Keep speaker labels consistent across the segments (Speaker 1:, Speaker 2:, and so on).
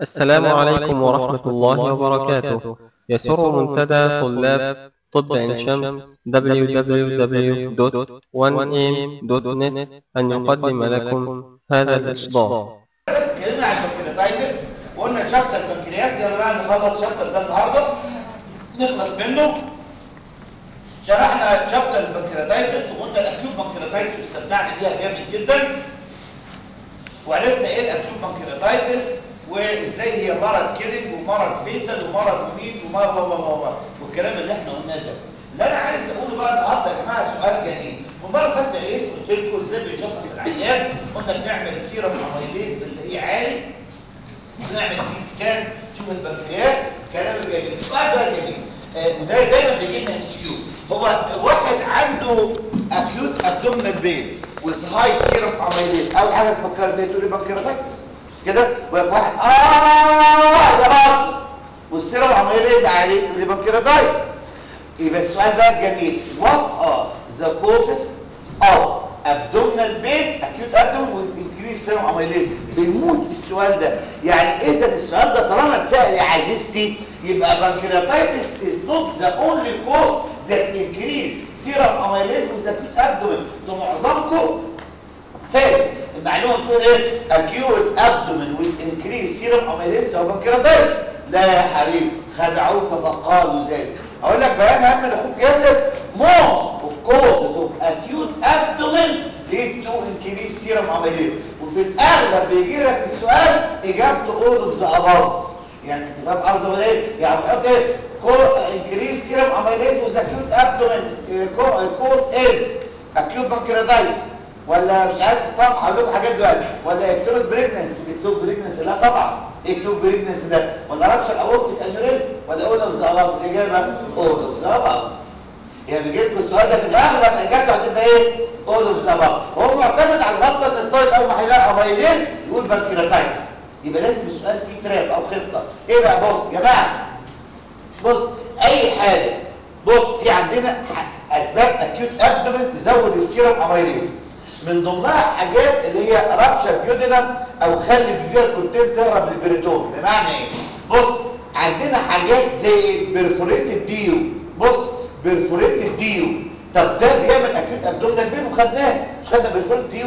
Speaker 1: السلام عليكم ورحمة الله وبركاته يسر منتدى طلاب طب عين شمس www.1am.net أن يقدم لكم هذا الإصدار
Speaker 2: اتكلمنا عن البنكرياتايتس وقلنا شابتر البنكرياس يلا بقى نخلص الشابتر ده النهارده نخلص منه شرحنا شابتر البنكرياتايتس وقلنا الاكيوت بنكرياتايتس واستمتعنا بيها جامد جدا وعرفنا ايه الاكيوت بنكرياتايتس وازاي هي مرض كيرنج ومرض فيتال ومرض مميت وما و و و و والكلام اللي احنا قلناه ده اللي انا عايز اقوله بقى النهارده يا جماعه سؤال جميل المره اللي فاتت ايه قلت لكم ازاي بنشخص العيان قلنا بنعمل سيرم اميليز بنلاقيه عالي بنعمل سيت سكان نشوف البنكرياس كلام جميل السؤال بقى جميل آه وده دايما بيجي لنا ام كيو هو واحد عنده اكيوت ابدومينال بين وذ هاي سيرم اميليز اول حاجه تفكر فيها تقول لي بنكرياتايتس مش كده ويبقى واحد اه ده برضه والسيرم اميليز عالي يقول لي بنكرياتايتس يبقى السؤال ده جميل what are the causes of abdominal pain acute abdomen with increased serum amylase بنموت في السؤال ده يعني اذا السؤال ده طالما اتسال يا عزيزتي يبقى pancreatitis is not the only cause that increase serum amylase with acute abdomen ده معظمكم فاهم المعلومه بتقول ايه acute abdomen with increased serum amylase او pancreatitis لا يا حبيبي خدعوك فقالوا ذلك اقول لك بيان اهم من اخوك ياسر most of causes of acute abdomen lead to increased serum amylase وفي الاغلب بيجي لك السؤال اجابته all of the above يعني انت فاهم قصدي ولا ايه يعني بحط ايه increased serum amylase with acute abdomen cause is acute pancreatitis ولا مش عارف اسطمع هقول لكم حاجات دلوقتي ولا اكتوبك بريجننسي اكتوبك بريجننسي لا طبعا اكتوبك بريجننسي ده ولا رابشر اورتيك انيوريزم ولا اول اوف ذا اباف الاجابه اول اوف ذا اباف يعني بيجي لكم السؤال ده في الاغلب اجابته هتبقى ايه اول اوف ذا اباف هو معتمد على الغلطه ان الطالب اول ما هيلاقي اميليز يقول بانكيراتايتس يبقى لازم السؤال فيه تراب او خطه ايه بقى بص يا جماعه بص اي حاجه بص في عندنا اسباب اكيوت ابدومن تزود السيرم اميليز من ضمنها حاجات اللي هي رابشر بيودينم او خلي بيبيع الكونتين تهرب للبريتون بمعنى ايه بص عندنا حاجات زي بيرفوريتد ديو بص بيرفوريتد ديو طب ده بيعمل اكيوت ابدومينال بين وخدناه مش خدنا بيرفوريتد ديو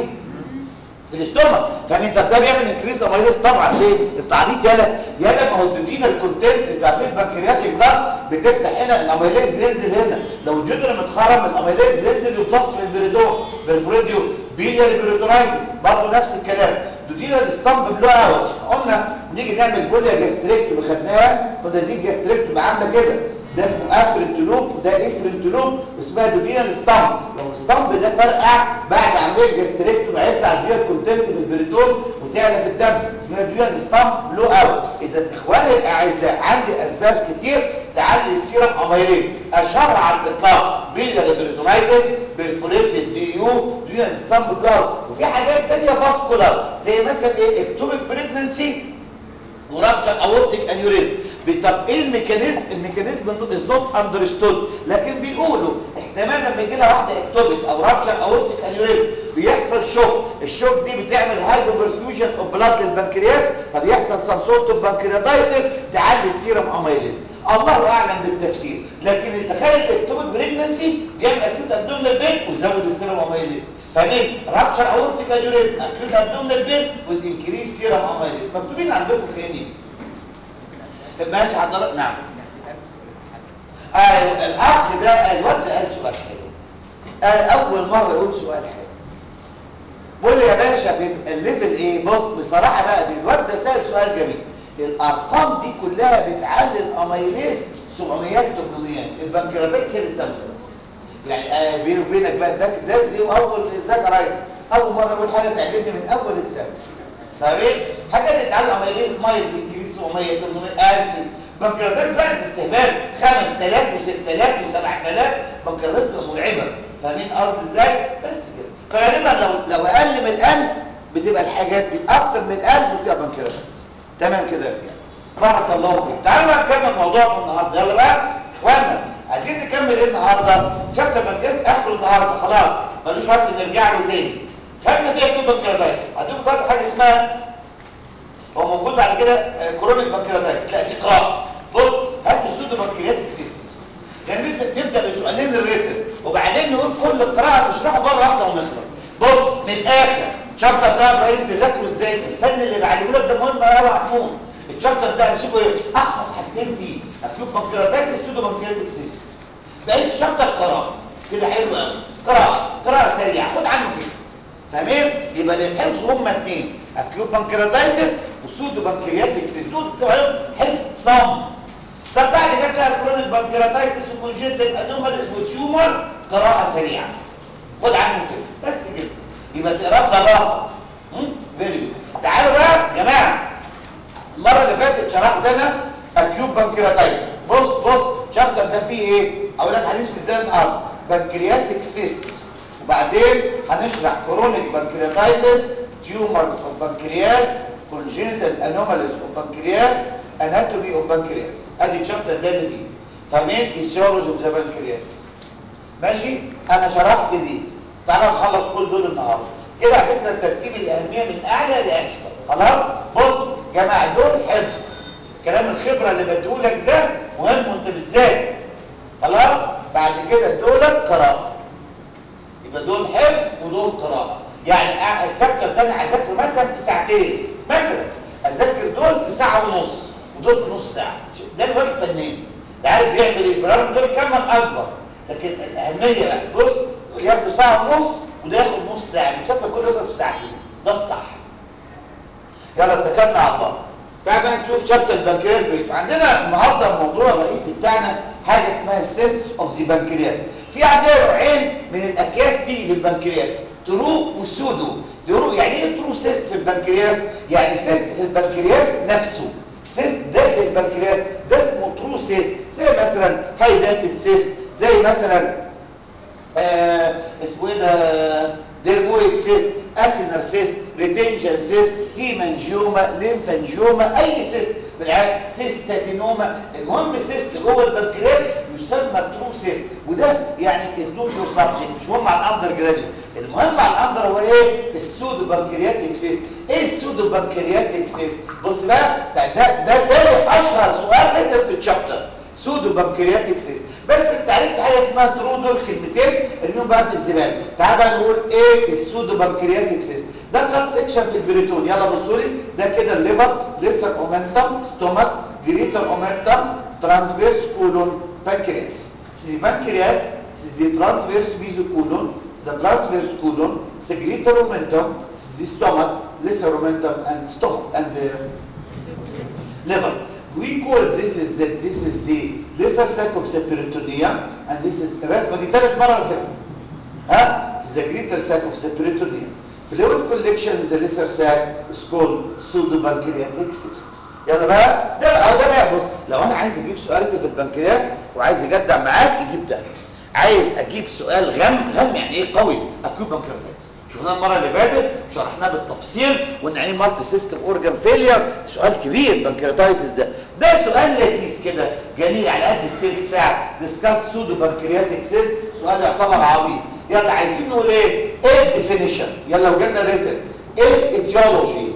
Speaker 2: في الاستومك فاهمين طب ده بيعمل انكريز اميليز طبعا ليه التعبيط يالا يالا ما هو الدودينا الكونتنت بتاعت البنكرياتيك ده بتفتح هنا الاميليز بينزل هنا لو الديودنا متخرم الاميليز بينزل يمتص في البريدون بالفريديو بيلياري بريتونايتس برضه نفس الكلام دودينا الستامب بلو اوت قلنا نيجي نعمل بوليا جاستريكتومي خدناها كنا دي جاستريكتومي عامله كده ده اسمه افرنتولوب وده افرنتولوب واسمها دوبينا الستامب لو الستامب ده فرقع بعد عمليه جاستريكتومي هيطلع البيئه كونتنت في البريتون وتعلى في الدم اسمها دوبينا الستامب بلو اوت اذا اخواني الاعزاء عندي اسباب كتير تعلي السيرم اميليز اشهر على الاطلاق بيلياري بريتونايتس بيرفوريتد دي يو دوبينا الستامب بلو اوت وفي حاجات ثانيه فاسكولار زي مثلا ايه اكتوبيك بريجننسي ورابشر اورتيك انيوريزم طب ايه الميكانيزم الميكانيزم از نوت اندرستود لكن بيقولوا احتمال لما يجي لها واحده اكتوبيك او رابشر اورتيك انيوريزم بيحصل شوك الشوك دي بتعمل هايبوبرفيوجن اوف بلاد للبنكرياس فبيحصل سم سورت اوف بنكرياتايتس تعلي السيرم اميليز الله اعلم بالتفسير لكن تخيل اكتوبيك بريجننسي بيعمل اكيوت ابدومينال بين ويزود السيرم اميليز فاهمين رابشر اورتيك انيوريزم اكيوت ابدومينال بين وذ انكريز سيرم اميليز مكتوبين عندكم كاني ماشي حضرتك نعم آه الاخ ده الواد قال سؤال حلو قال اول مره يقول سؤال حلو بقول يا باشا بيبقى الليفل ايه بص بصراحه بقى دي الواد ده سال سؤال جميل الارقام دي كلها بتعلي الاميليز 700 800 البنكرياتات هي السامسونج يعني آه بيني وبينك بقى ده ده دي اول ذاكر عايز اول مره اقول حاجه تعجبني من اول السنه فاهمين حاجه تتعلم عمليه مايل انجليزي 700 800 1000 بنكرياتات بقى استهبال 5000 و6000 و7000 بنكرياتات بتبقى مرعبه فاهمين قصدي ازاي بس كده فغالبا لو لو اقل من 1000 بتبقى الحاجات دي اكتر من 1000 بتبقى بنكرياتات تمام كده يا رجاله بارك الله فيك تعالوا بقى نكمل موضوعنا النهارده يلا بقى اخوانا عايزين نكمل ايه النهارده شابتر بنكرياس اخره النهارده خلاص ملوش وقت نرجع له تاني خدنا فيها كتب بنكرياتايتس عندكم دلوقتي حاجه اسمها هو موجود بعد كده كورونيك بانكرياتايتس لا دي قراءه بص هات السودو بانكرياتيك سيستم يعني نبدا نبدا بسؤالين الريتم وبعدين نقول كل قراءه نشرحه مره واحده ونخلص بص من الاخر الشابتر ده ابراهيم تذاكره ازاي الفن اللي بعلمه لك ده مهم قوي يا محمود الشابتر ده امسكه ايه احفظ حاجتين فيه اكيوب بانكرياتايتس سودو بانكرياتيك سيستم بقيت الشابتر قراءه كده حلو قوي قراءه قراءه سريعه خد عنه فكره فاهمين يبقى اللي يتحفظوا هما اثنين اكيوب بانكرياتايتس وسودو بانكرياتيك سيستم دول حفظ صم طب بعد كده تلاقي كرونيك بانكرياتايتس وكونجنتال انوماليز وتيومر قراءه سريعه خد عنه كده بس كده يبقى تقرا بلاغه فيري تعالوا بقى يا جماعه المره اللي فاتت شرحت انا اكيوب بانكرياتايتس بص بص الشابتر ده فيه ايه اقول لك هنمشي ازاي النهارده بانكرياتيك سيستس وبعدين هنشرح كرونيك بانكرياتايتس تيومر اوف بانكرياس كونجنتال انوماليز اوف بانكرياس اناتومي اوف بانكرياس ادي الشابتر ده اللي فيه فاهمين فيسيولوجي اوف ذا بانكرياس ماشي انا شرحت دي تعالى نخلص كل دول النهارده كده على فكره ترتيب الاهميه من اعلى لاسفل خلاص بص يا جماعه دول حفظ كلام الخبره اللي بديهولك ده مهم وانت بتذاكر خلاص بعد كده دول قراءه يبقى دول حفظ ودول قراءه يعني الشابتر ده انا هذاكره مثلا في ساعتين مثلا اذاكر دول في ساعه ونص ودول في نص ساعه ده الواجب فنان ده عارف بيعمل ايه برغم دول كمان اكبر لكن الاهميه بقى بص ياخد ساعه ونص وده ياخد نص ساعه الشابتر كله يخلص في ساعتين ده الصح يلا اتكلنا على الله تعال بقى نشوف شابتر البنكرياس بيت عندنا النهارده الموضوع الرئيسي بتاعنا حاجه اسمها سيست اوف ذا بنكرياس في عندنا نوعين من الاكياس تيجي في البنكرياس ترو والسودو ترو يعني ايه ترو سيست في البنكرياس يعني سيست في البنكرياس نفسه سيست داخل البنكرياس ده اسمه ترو سيست زي مثلا هايداتد سيست زي مثلا آه اسمه ايه ده ديرمويد سيست اسينر سيست ريتنشن سيست هيمانجيوما ليمفانجيوما اي سيست بالعكس سيستادينوما المهم سيست جوه البنكرياس يسمى ترو سيست وده يعني از نوت يور سبجكت مش مهم على الاندر جراديوت المهم على الاندر هو ايه السودو بنكرياتيك سيست ايه السودو بنكرياتيك سيست بص بقى ده ده ده تاني اشهر سؤال ليتر في الشابتر سودو بنكرياتيك سيست بس انت عرفت حاجه اسمها ترو دول كلمتين ارميهم بقى في الزباله تعال بقى نقول ايه السودو بنكرياتيك سيست ده كان سيكشن في البريتون يلا بصوا لي ده كده الليفر لسه اومنتم ستومك جريتر اومنتم ترانسفيرس كولون بانكرياس سيزي بانكرياس سيزي ترانسفيرس ميزوكولون the transverse colon secretor omentum the stomach lesser omentum and stomach and the liver we call this is the, this is the lesser sac of the peritoneum and this is الرسمه دي ثالث مره رسمها ها the greater sac of the peritoneum fluid collection in the lesser sac is called pseudopancreatic cyst يلا بقى ده بقى ده بقى بص لو انا عايز اجيب سؤال في البنكرياس وعايز يجدع معاك يجيب ده عايز اجيب سؤال غم غم يعني ايه قوي اكيوب بانكرياتايتس شفناه المره اللي فاتت وشرحناه بالتفصيل وان يعني مالتي سيستم اورجان فيلير سؤال كبير بانكرياتايتس ده ده سؤال لذيذ كده جميل على قد التلت ساعه ديسكاس سودو بانكرياتيك سيست سؤال يعتبر عظيم يلا عايزين نقول ايه ايه الديفينيشن يلا لو جبنا ريتن ايه الايديولوجي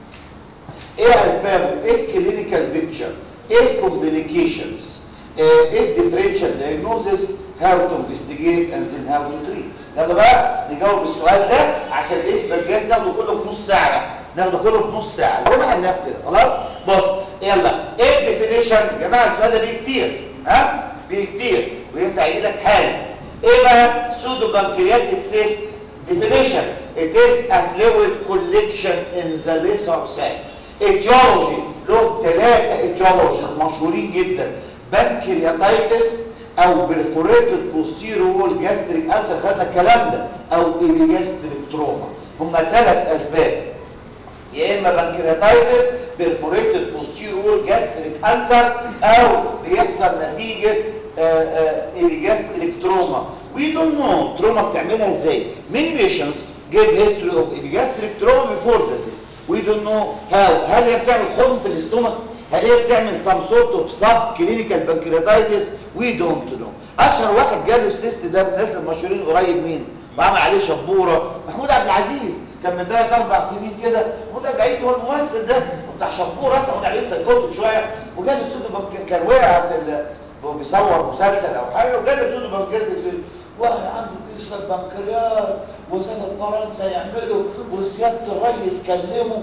Speaker 2: ايه اسبابه ايه الكلينيكال بيكتشر ايه الكومبليكيشنز ايه الديفرنشال دايجنوزس هاو تو انفستيجيت اند ذن هاو تو تريت يلا بقى نجاوب السؤال ده عشان ايه البجاز ناخده كله في نص ساعه ناخده كله في نص ساعه زي ما احنا بناخد كده خلاص بص يلا ايه الديفينيشن يا جماعه السؤال ده بيه كتير ها بيه كتير وينفع يجي لك حاجه ايه بقى سودو بانكرياتيك سيست definition it is a fluid collection in the lesser sac etiology له ثلاثه etiologies مشهورين جدا بانكرياتايتس او perforated posterior wall gastric ulcer خدنا الكلام ده او epigastric trauma هم ثلاث اسباب يا اما بانكرياتايتس perforated posterior wall gastric ulcer او بيحصل نتيجه epigastric trauma we don't know trauma بتعملها ازاي many patients give history of epigastric trauma before this we don't know how هل هي بتعمل خرم في الاستومك هل هي بتعمل some sort of sub clinical pancreatitis we don't know اشهر واحد جاله السيست ده من الناس المشهورين قريب مين وعمل عليه شبوره محمود عبد العزيز كان من ثلاث اربع سنين كده وده بعيد هو الممثل ده بتاع شبوره ده وانا لسه كنت شويه وجاب السودو بنك كان وقع في ال... هو بيصور مسلسل او حاجه وجاب السودو بنكرياتكس واحد عنده كيس البنكرياس وسافر فرنسا يعمله وسياده الريس كلمه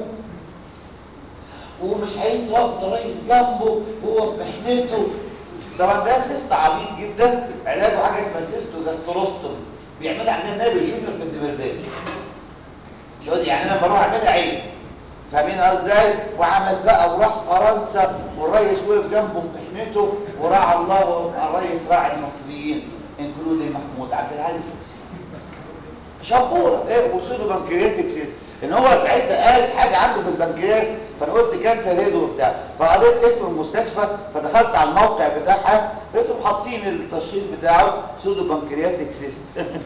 Speaker 2: ومش هينسى وقفه الريس جنبه وهو في محنته طبعا ده سيست عبيط جدا علاجه حاجه اسمها سيستو جاستروستومي بيعملها عندنا نائب جونيور في الدمرداش شو يعني انا بروح اعملها عيب فاهمين ازاي وعمل بقى وراح فرنسا والريس وقف جنبه في محنته وراعى الله الريس راعي المصريين انكلود محمود عبد العزيز شبوره ايه وصوله بنكرياتكس ان هو ساعتها قال حاجه عنده في البنكرياس فانا قلت كانسر هيد وبتاع فقريت اسم المستشفى فدخلت على الموقع بتاعها لقيتهم حاطين التشخيص بتاعه سودو بنكرياتيك سيست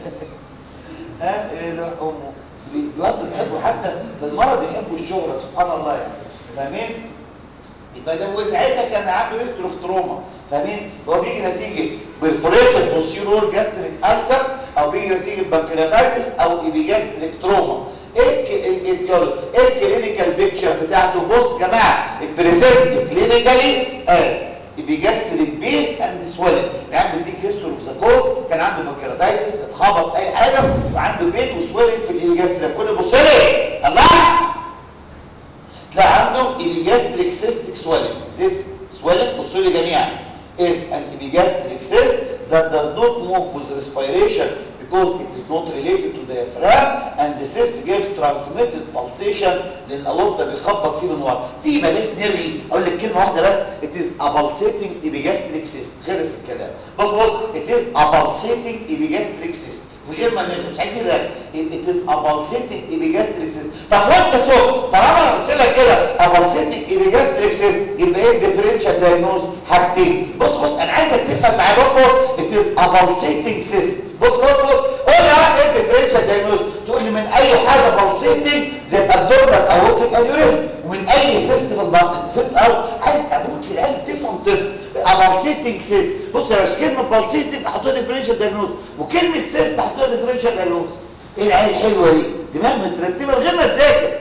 Speaker 2: ها ايه ده امه بس بيودوا بيحبوا حتى في المرض يحبوا الشهره سبحان الله يعني فاهمين يبقى ده وساعتها كان عنده هيستروف تروما فاهمين هو بيجي نتيجه برفوريتد بوستيرور جاستريك ألسر او بيجي نتيجه بنكرياتايتس او ايبيجاستريك تروما ايه الاتيولوجي ايه الكلينيكال بيكتشر بتاعته بص يا جماعه البريزنت كلينيكالي از بيجسرك بين اند سويلنج يعني بيديك هيستوري اوف ذا كوز كان عنده بنكرياتايتس اتخبط اي حاجه وعنده بين وسويلنج في الايبيجاستريك كل بص لي الله تلاقي عنده epigastric cystic swelling this swelling بصوا لي جميعا is an epigastric cyst that does not move with respiration because it is not related to the diaphragm and the cyst gives transmitted pulsation لان الاورطه بيخبط فيه من ورا دي بلاش نرغي اقول لك كلمه واحده بس it is a pulsating epigastric cyst خلص الكلام بص بص it is a pulsating epigastric cyst من غير ما نرغي مش عايزين رغي it is a pulsating epigastric cyst طب وانت سوق طالما انا قلت لك كده a pulsating epigastric cyst يبقى ايه الديفرنشال دايجنوز حاجتين بص بص انا عايزك تفهم معايا بص بص it is a pulsating cyst بص بص بص قول لي واحد ايه الديفرنشال دايجنوز تقول لي من اي حاجه pulsating زي الابدورمال اورتيك انيوريزم ومن اي سيست في البطن فهمت قصدي عايز اموت في العيال تفهم طب بالسيتنج سيست بص يا باشا كلمه بالسيتنج احط لها ديفرنشال دايجنوز وكلمه سيست احط لها ديفرنشال دايجنوز ايه العيال الحلوه دي دماغ مترتبه من غير ما تذاكر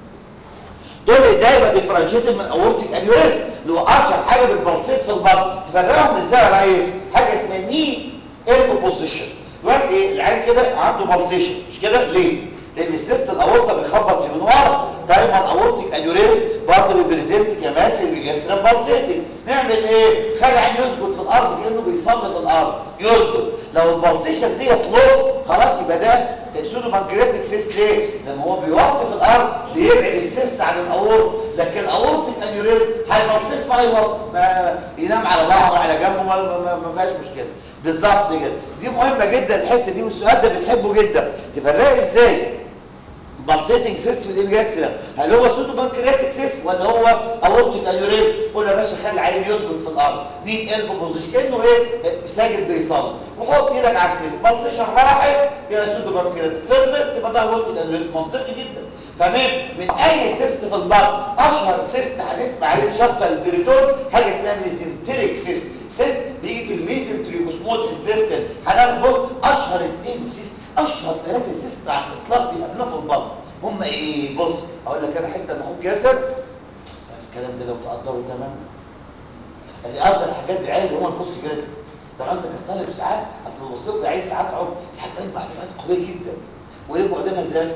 Speaker 2: دول ده يبقى ديفرنشيتد من اورتيك انيوريزم اللي هو اشهر حاجه بتبلسيت في البطن تفرقهم ازاي يا ريس حاجه اسمها ني ايربو بوزيشن دلوقتي ايه العين كده عنده بالسيشن مش كده ليه لان السيست الاورطه بيخبط في من ورا دايما الاورتيك انيوريزم برضه بيبريزنت كماسل بيجسر بالسيتنج نعمل ايه خلي عين يسجد في الارض كانه بيصلي في الارض يسجد لو البالسيشن ديت لوز خلاص يبقى ده سودو بانكرياتيك سيست ليه لما هو بيوطي في الارض بيبعد السيست عن الاورط لكن الاورتيك انيوريزم هيبلسيت في اي وقت ما ينام على ظهره على جنبه ما, ما, ما فيهاش مشكله بالظبط كده دي مهمه جدا الحته دي والسؤال ده بنحبه جدا تفرقي ازاي بالسيتنج سيست في الانجسترا هل هو سودو بانكرياتيك سيست ولا هو اورتيك انيوريزم قول يا باشا خلي العين يسجد في الارض دي قلب بوزيشن كانه ايه ساجد بيصلي وحط ايدك على السيست بالسيشن راحت يبقى سودو بانكرياتيك فضلت تبقى ده اورتيك انيوريزم منطقي جدا فمن من اي سيست في البطن اشهر سيست هنسمع عليه في شابتر البريتون حاجه اسمها ميزنتريك سيست سيست بيجي في الميزنتري وسمول انتستين هناخد اشهر اثنين سيست اشهر ثلاثه سيست على الاطلاق بيقابلونا في البطن هم ايه بص اقول لك انا حته من اخوك ياسر الكلام ده لو تقدروا تمام اللي قدر الحاجات دي عيل هم البوست جراد طبعا انت كطالب ساعات اصل الوظيفه في عيل ساعات عمر ساعات بتعمل معلومات قويه جدا ويبقوا قدامها ازاي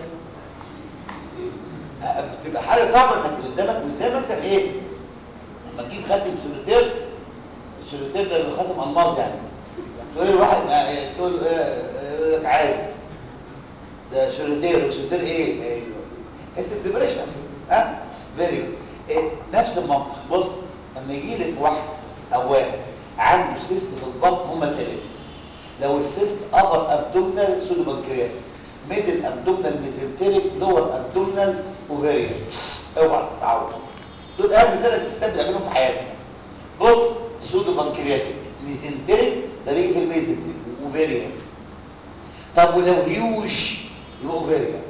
Speaker 2: بتبقى حاجه صعبه انك اللي قدامك مش زي مثلا ايه لما تجيب خاتم سوليتير السوليتير ده اللي خاتم الماظ يعني تقول لواحد تقول يقول لك عادي ده سوليتير وسوليتير ايه ايوه تحس الدبريشن ها فيري إيه؟ نفس المنطق بص لما يجي لك واحد او واحد عنده سيست في البطن هم ثلاثه لو السيست ابر ابدومينال سودو بنكرياتيك ميدل ابدومينال ميزنتريك لور ابدومينال اوفيريان اوعى تتعود دول اهم ثلاث سيستات بنعملهم في حياتنا بص سودو بنكرياتيك ميزنتريك ده بيجي في الميزنتريك اوفيريان طب ولو هيوج يبقى اوفيريان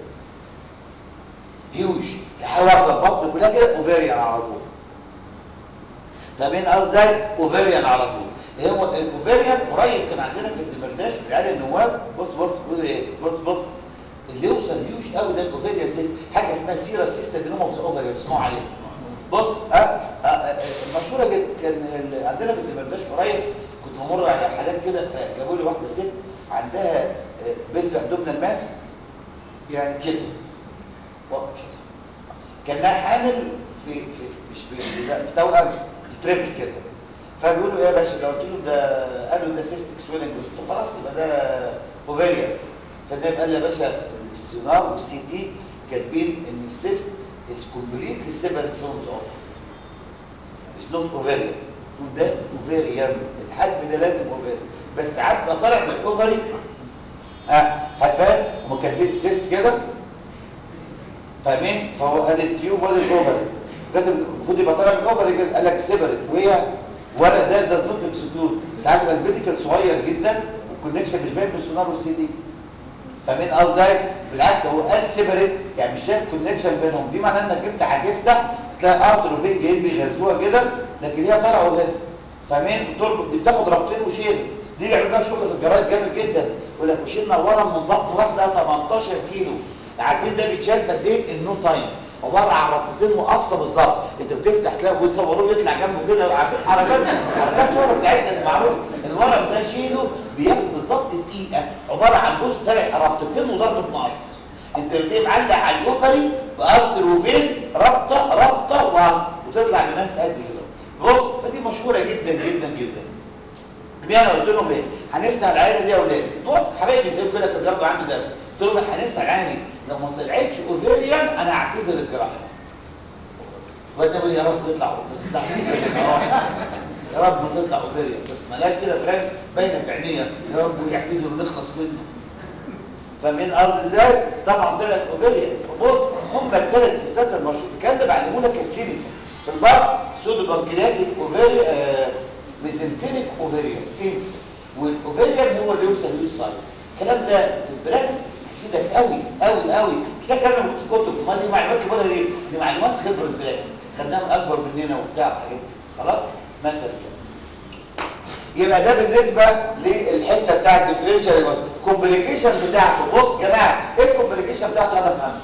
Speaker 2: هيوج تحاول واخده البطن كلها كده اوفيريان على طول فاهمين قصدي اوفيريان على طول هو الاوفيريان قريب كان عندنا في الدمرداش في عيال النواب بص بص بص ايه بص بص اللي يوصل هيوش قوي ده الاوفيريان سيست حاجه اسمها سيرا سيست ادينوما اوف ذا اوفري بتسمعوا عليها بص اه, آه, آه مشهوره جدا كان ال- عندنا في الدمرداش قريب كنت بمر على حالات كده فجابوا لي واحده ست عندها آه، بلف ابدومينال ماس يعني كده واقف كده كانها حامل في في مش في في, لا، في توأم في تريبل كده فبيقولوا ايه يا باشا ده قلت له ده قالوا ده سيستك سويلنج قلت له خلاص يبقى ده اوفيريان فالنائب قال لي يا باشا السونار والسي تي كاتبين ان السيست is completely separate from the ovary it's not ovarian ده ovarian الحجم ده لازم ovarian بس ساعات بقى طالع من الاوفري ها هتفهم هم كاتبين سيست كده فاهمين فهو قال التيوب ولا الاوفري كاتب المفروض يبقى طالع من الاوفري كده قال لك سيبريت وهي ولا ده داز نوت اكسكلود ساعات يبقى البيديكال صغير جدا والكونكشن مش باين بالسونار والسي دي فاهمين قصدي بالعكس هو قال سيبريت يعني مش شايف كونكشن بينهم دي معناه انك انت هتفتح تلاقي ارتر وفين جايين بيغذوها كده لكن هي طالعه وهنا فاهمين بتربط دي بتاخد ربطين وشيل دي بيعملوا بقى شغل في الجرايد جامد جدا يقول لك وشيلنا ورا من بطن واحده 18 كيلو عارفين ده بيتشال قد ايه النو تايم عباره عن ربطتين وقصه بالظبط انت بتفتح تلاقي بيتصوروه يطلع جنبه كده عارفين حركات حركات شغل بتاعتنا المعروف الورق ده شيله بياخد بالظبط دقيقه عباره عن بص طالع ربطتين وضربه مقص انت بتبقى معلق على الاوفري بارتر وفين ربطه ربطه و- وتطلع بماس قد كده بص فدي مشهوره جدا جدا جدا بيه انا قلت لهم ايه هنفتح العيله دي يا اولاد دول حبايبي زي كده كانوا بياخدوا عندي درس قلت لهم هنفتح العيله دي لو ما طلعتش اوفيريان انا هعتذر الجراحه وانت بقول يا رب تطلع ما تطلعش أوفيريان. يا رب ما تطلع اوفيريان بس ملاش كده فاهم باينه في عينيا يا رب ويعتذر ونخلص منه فمن ارض ازاي طبعا طلعت اوفيريان بص هم الثلاث سيستات المشهور الكلام ده بعلمه لك الكلينيك في البعض سودو بانكرياتيك اوفيري آه ميزنتريك اوفيريان انسى والاوفيريان هو اللي يوصل ليه سايز الكلام ده في البراكتس هيفيدك قوي قوي قوي مش ده كلام موجود في كتب امال دي معلومات كبيره ليه دي معلومات خبره براكتس خدناها من اكبر مننا وبتاع وحاجات كده خلاص مثلا كده يبقى ده بالنسبه للحته بتاعه الديفرنشال الكومبليكيشن بتاعته بص يا جماعه ايه الكومبليكيشن بتاعته يا محمد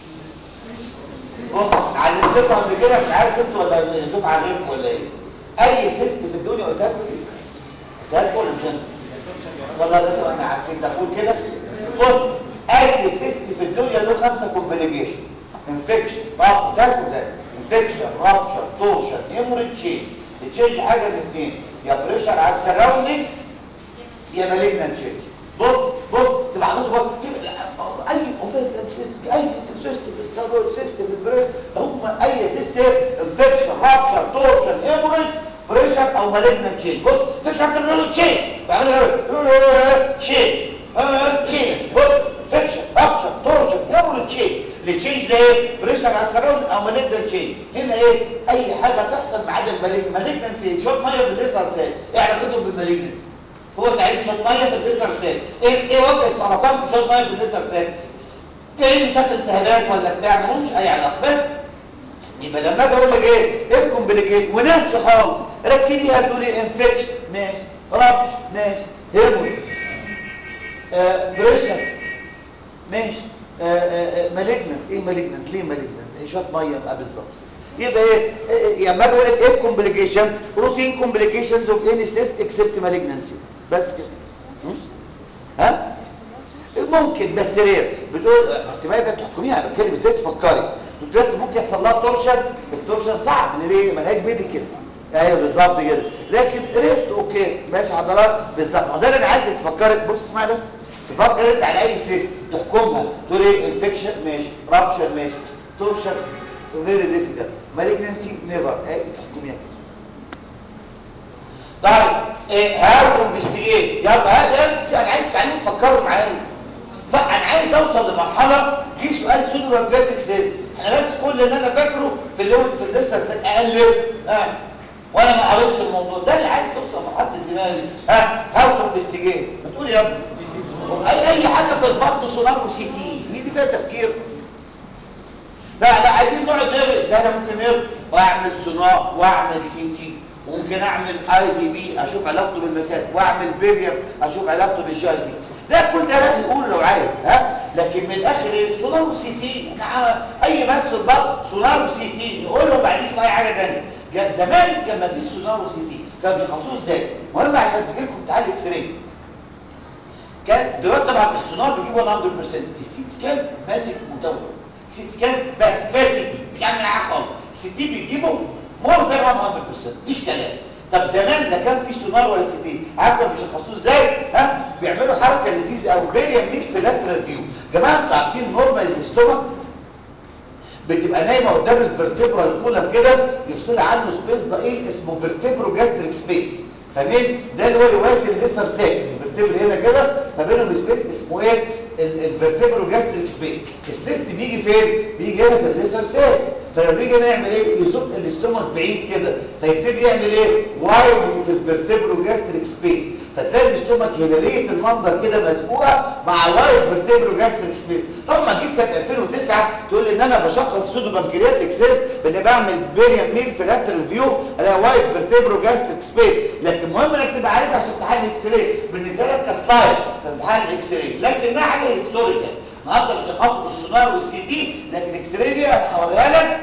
Speaker 2: بص علمتكم قبل كده مش عارف انتوا ولا الدفعه غيركم ولا ايه اي سيست في الدنيا قلت لكم ايه قلت لكم ولا مش انت والله ده انا عارفين تقول كده بص اي سيست في الدنيا له خمسه كومبليكيشن انفكشن رابط ده ده انفكشن رابشر تورشن هيموريج تشينج تشينج حاجه من الاثنين يا بريشر على السراوندنج يا مالجنان تشينج بص بص تبقى عندك بص في اي اوفيريان سيستم اي سيستم في السيرفر سيستم في البريس هم اي سيستم انفكشن رابشر تورشن هيموريج بريشر او مالجنان تشينج بص في شرط انه تشينج بعمل تشينج تشينج بص انفكشن رابشر تورشن هيموريج تشينج التشينج ده ايه بريشر على السراوند او مالجنان تشينج هنا ايه اي حاجه تحصل ما عدا المالجنان مالجنان شويه ميه في الليزر سيل ايه علاقتهم بالمالجنان هو تعريف شويه ميه في الليزر سيل ايه ايه وجه السرطان في شويه ميه في الليزر سيل جاي مشاكل التهابات ولا بتاع ملهمش اي علاقه بس يبقى لما اجي اقول لك ايه ايه الكومبليكيت وناس خالص ركبيها تقولي انفكشن ماشي رابش ماشي هيموري آه بريشر ماشي مالجنت ايه مالجنت ليه مالجنت هي شويه ميه بقى بالظبط يبقى ايه إيه- لما اجي اقول لك ايه الكومبليكيشن روتين كومبليكيشنز اوف اني سيست اكسبت مالجنسي بس كده م? ها ممكن بس رير بتقول احتمال ده تحكميها انا بتكلم ازاي تفكري بتقول بس ممكن يحصل لها تورشن التورشن صعب ليه ملهاش بيدي كده ايوه بالظبط كده لكن ريفت اوكي ماشي عضلات بالظبط ما ده اللي انا عايزك تفكري بص اسمعي بس تفكر انت على اي سيستم تحكمها تقول ايه انفكشن ماشي رابشر ماشي تورشن فيري ديفيكالت مالجنسي نيفر ايه تحكميها طيب ايه هاو تو انفستيجيت يلا ها بس انا عايز تعلموا تفكروا معايا فانا عايز اوصل لمرحله جه سؤال سودو بانكرياتيك سيست انا بس كل اللي انا فاكره في اللون في الليسر اقلب ها وانا ما قريتش الموضوع ده اللي عايز توصل لمرحله الدماغ ها هاو تو انفستيجيت بتقول يا ابني اي اي حاجه في البطن سونار وسي تي هي دي فيها تفكير لا لا عايزين نقعد نقرا ازاي انا ممكن نقرا واعمل سونار واعمل سي تي وممكن اعمل اي دي بي اشوف علاقته بالمسات واعمل بيريم اشوف علاقته بالجي اي بي ده كل ده راح يقول لو عايز ها لكن من الاخر ايه سونار وسي تي احنا اي ماس في الضغط سونار وسي تي نقول له ما عنديش اي حاجه ثانيه جا- زمان كان ما فيش سونار وسي تي كانوا بيخلصوه ازاي مهم عشان تجي لكم امتحان اكس راي كان دلوقتي طبعا السونار بيجيبوا 100% السيت سكان مالك متوج سيت سكان بس كفايه سي تي مش عامل حاجه خالص السي تي بيجيبوا مور ذان 100% مفيش كلام طب زمان لا كان في سونار ولا سي تي عارف كانوا بيشخصوه ازاي ها بيعملوا حركه لذيذه قوي بين يمين في لاترال فيو جماعه انتوا عارفين نورمال الاستومك بتبقى نايمه قدام الفرتبرا الكولم كده يفصل عنه سبيس ضئيل اسمه فيرتبرو جاستريك سبيس فاهمين ده اللي هو يوازي الليسر ساك الفرتبرا هنا كده فبينهم سبيس اسمه ايه ال- الفرتبرو جاستريك سبيس السيست بيجي فين بيجي هنا في الليسر ساك فلما بيجي هنا يعمل ايه يزق الاستومك بعيد كده فيبتدي يعمل ايه وايد في الفرتبرو جاستريك سبيس فتلاقي الاستومك هلاليه المنظر كده مزقوقه مع وايد فيرتبرو جاستريك سبيس طبعا ما جيت سنه 2009 تقول لي ان انا بشخص سودو بنكرياتيك سيست باني بعمل بيريم ميل في لاترال فيو الاقي وايد فيرتبرو جاستريك سبيس لكن المهم انك تبقى عارف عشان امتحان الاكس راي بالنسبه لك كسلايد في امتحان الاكس راي لكنها حاجه هيستوريكال النهارده بتشخصوا بالسونار والسي دي لكن الاكس راي دي هوريها لك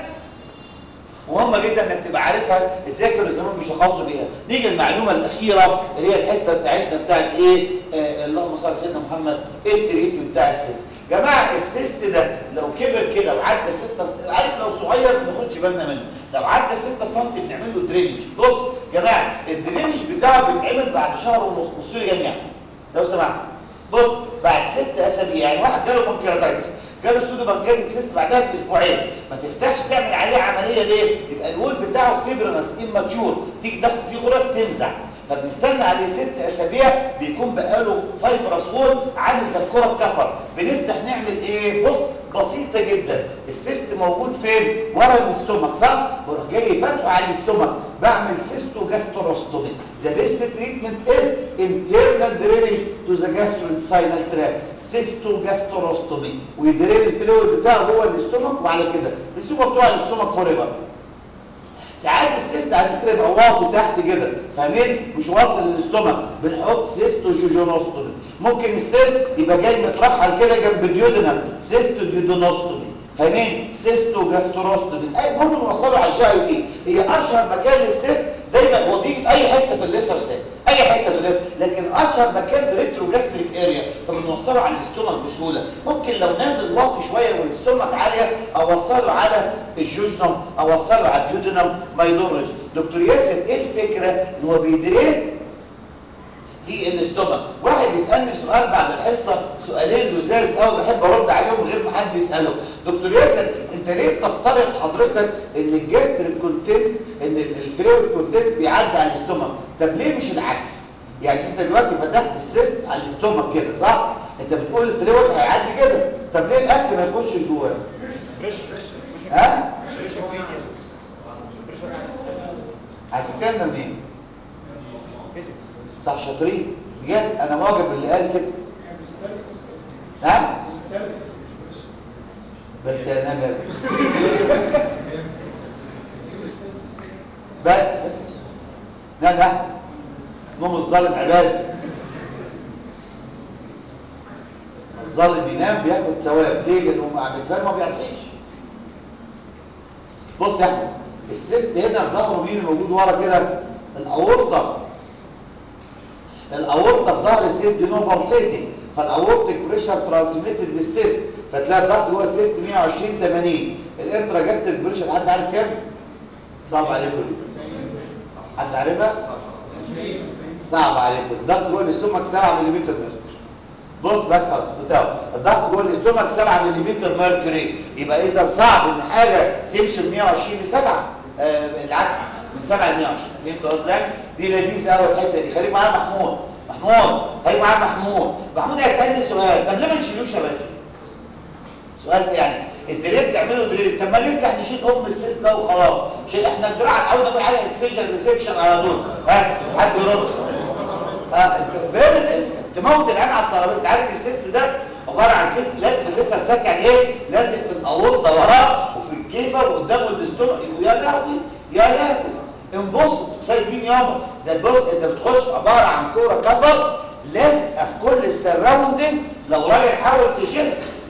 Speaker 2: وهم جدا انك تبقى عارفها ازاي كانوا زمان بيشخصوا بيها نيجي المعلومه الاخيره اللي هي الحته بتاعتنا بتاعت ايه آه اللهم صل على سيدنا محمد ايه التريتمنت بتاع السيست جماعه السيست ده لو كبر كده وعدى 6 عارف لو صغير ما ناخدش بالنا منه لو عدى 6 سم بنعمل له درينج بص جماعه الدرينج بتاعه بيتعمل بعد شهر ونص بصوا لي جميعا لو سمحت بص بعد ست اسابيع يعني واحد جاله بنكرياتايتس جاله سودو بنكرياتيك سيست بعدها باسبوعين ما تفتحش تعمل عليه عمليه ليه يبقى الول بتاعه فيبرنس اماتيور تيجي تاخد فيه غرز تمزع فبنستنى عليه ست اسابيع بيكون بقاله فايبرس وول عامل زي الكره الكفر بنفتح نعمل ايه بص بسيطه جدا السيست موجود فين ورا الاستومك صح بروح جاي فاتحه على الاستومك بعمل سيستو جاستروستومي ذا بيست تريتمنت از internal drainage to the gastrointestinal tract سيستو جاستروستومي ويدرين الفلويد بتاعه جوه الاستومك وعلى كده بنسيبه مفتوح على الاستومك فور ايفر ساعات السيست على فكره يبقى واطي تحت كده فاهمين مش واصل للاستومك بنحط سيستو جوجونوستومي ممكن السيست يبقى جاي مترحل كده جنب الديودنم سيستو ديودونوستومي فاهمين سيستو جاستروستومي اي مهم نوصله على الجي دي هي اشهر مكان للسيست دايما هو بيجي في اي حته في الليسر سيل اي حته في الليسر لكن اشهر مكان ريترو جاستريك اريا فبنوصله على الاستومك بسهوله ممكن لو نازل واطي شويه والاستومك عاليه اوصله على الجوجنم اوصله على الديودنم ما يضرش دكتور ياسر ايه الفكره ان هو بيدرين في الاستومك واحد يسالني سؤال بعد الحصه سؤالين لزاز قوي بحب ارد عليهم غير ما حد يساله دكتور ياسر انت ليه بتفترض حضرتك ان الجاستريك كونتنت ان الفلويد كونتنت بيعدي على الاستومك طب ليه مش العكس يعني انت دلوقتي فتحت السيست على الاستومك كده صح انت بتقول الفلويد هيعدي كده طب ليه الاكل ما يخشش جواه
Speaker 3: فريش فريش
Speaker 2: ها
Speaker 3: فريش
Speaker 2: عارفين الكلام ده منين
Speaker 3: فيزيكس
Speaker 2: صح شاطرين بجد انا معجب باللي قال كده نعم بس انا نبل بس بس نجح نوم الظالم عباده الظالم ينام بياخد ثواب ليه لانه بالفعل ما بيعصيش بص يا احمد السيست هنا في ظهره مين الموجود ورا كده الاورطه الاورطه في ظهر السيست دي نوع بلسيتنج فالاورتيك بريشر ترانسميتد للسيست فتلاقي الضغط جوه السيست 120 80 الانترا جاستريك بريشر حد عارف كام؟ صعب عليكم دي حد عارفها؟ صعب عليكم الضغط جوه الاستومك 7 ملم ميركوري بص بس خلاص بتاعه الضغط جوه الاستومك 7 ملم ميركوري يبقى اذا صعب ان حاجه تمشي من 120 ل 7 آه العكس من 7 ل 120 فهمت ازاي؟ دي لذيذه قوي الحته دي خليك معايا محمود محمود خليك معايا محمود محمود هيسالني سؤال طب ليه ما نشيلوش يا باشا؟ سؤال يعني انت ليه بتعملوا دريل طب ما نفتح نشيل ام السيس ده وخلاص مش احنا الجراحه عاوز نقول حاجه اكسجن ريسكشن على طول ها حد يرد ها فين تموت العين على الترابيزه انت عارف السيست ده عباره عن سيست لازم في لسه ساك يعني ايه لازم في الاورطه وراه وفي الكيفه وقدامه الاستومك يا لهوي يا لهوي انبص سايز مين يابا ده البص انت بتخش عباره عن كوره كفر لازقه في كل السراوندنج لو راجل حاول تشيلها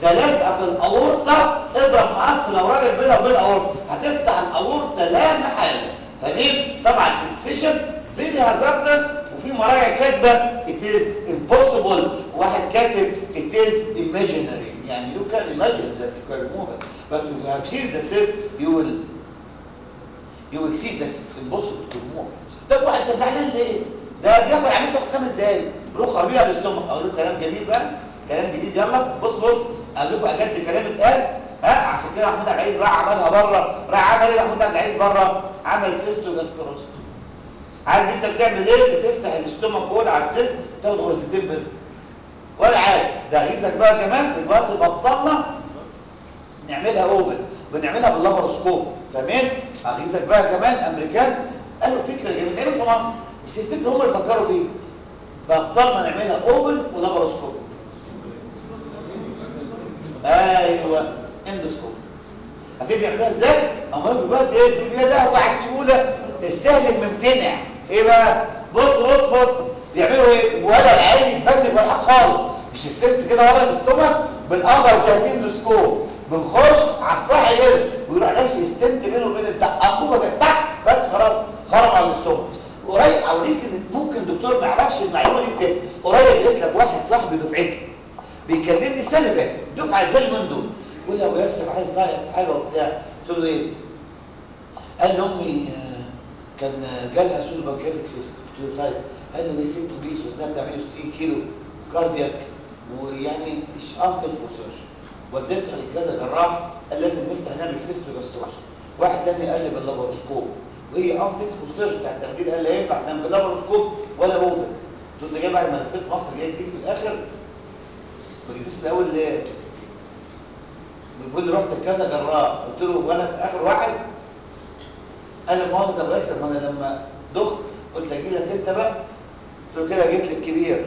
Speaker 2: ده لازقه في الاورطه اضرب مقص لو راجل بينها وبين الاورطه هتفتح الاورطه لا محاله فاهمين طبعا الاكسيشن فيري هازاردس وفي مراجع كاتبه it is impossible واحد كاتب it is imaginary يعني you can imagine that you can move it but if you have seen the cyst you will you will see that it's impossible to move it طب واحد انت زعلان ليه؟ ده بياخد عمليه تاخد خمس دقايق روح خربيها بالاستومك اقول له كلام جميل بقى كلام جديد يلا بص بص اقول لكم اجد كلام اتقال ها عشان كده محمود عبد العزيز راح عملها بره راح عمل ايه محمود عبد العزيز بره عمل سيستو جاستروستو عارف انت بتعمل ايه بتفتح الاستومك جول على السيست تاخد غرزتين بيض ولا عارف ده غيظك بقى كمان دلوقتي بطلنا نعملها اوبن بنعملها باللابروسكوب فاهمين اغيظك بقى كمان امريكان قالوا فكره جميله تعمل في مصر بس الفكره هم اللي فكروا فيه بطلنا نعملها اوبن ولابروسكوب ايوه اندوسكوب عارفين بيعملوها ازاي اما يجوا بقى ايه تقول يا لهوي على السهوله السهل الممتنع ايه بقى بص بص بص بيعملوا ايه ولا العين يتبني ولا حاجه خالص مش السيست كده ورا الاستومك بالقبر في اندوسكوب بنخش على الصح كده ويروح ناس يستنت بينه وبين البتاع انبوبه كده تك بس خلاص خرم على الاستومك قريب اوريك ان ممكن دكتور ما يعرفش المعلومه دي بتاعتي قريب لقيت لك واحد صاحبي دفعتي بيكلمني السنه اللي فاتت دفعه زي من دول يقول لي ابو ياسر عايز رايك في حاجه وبتاع قلت له ايه قال لي امي آه، كان جالها سول بانكيرتك سيستم قلت له طيب قال لي يا ست بيس وزنها بتعمل 60 كيلو كاردياك ويعني مش انفذ فور سيرجري وديتها لكذا جراح قال لازم نفتح نعمل سيستو جاستروس واحد تاني قال لي باللابروسكوب وهي انفيت فور سيرجري بتاع التخدير قال لا ينفع تنام باللابروسكوب ولا اوبن قلت له انت جاي بعد ما لفيت مصر جاي تجيب في الاخر ما جيتش في الاول ليه؟ بيقول لي رحت لكذا جراح قلت له وانا في اخر واحد قال لي مؤاخذه يا ابو ياسر ما انا لما دخت قلت اجي لك انت بقى قلت له كده جيت للكبير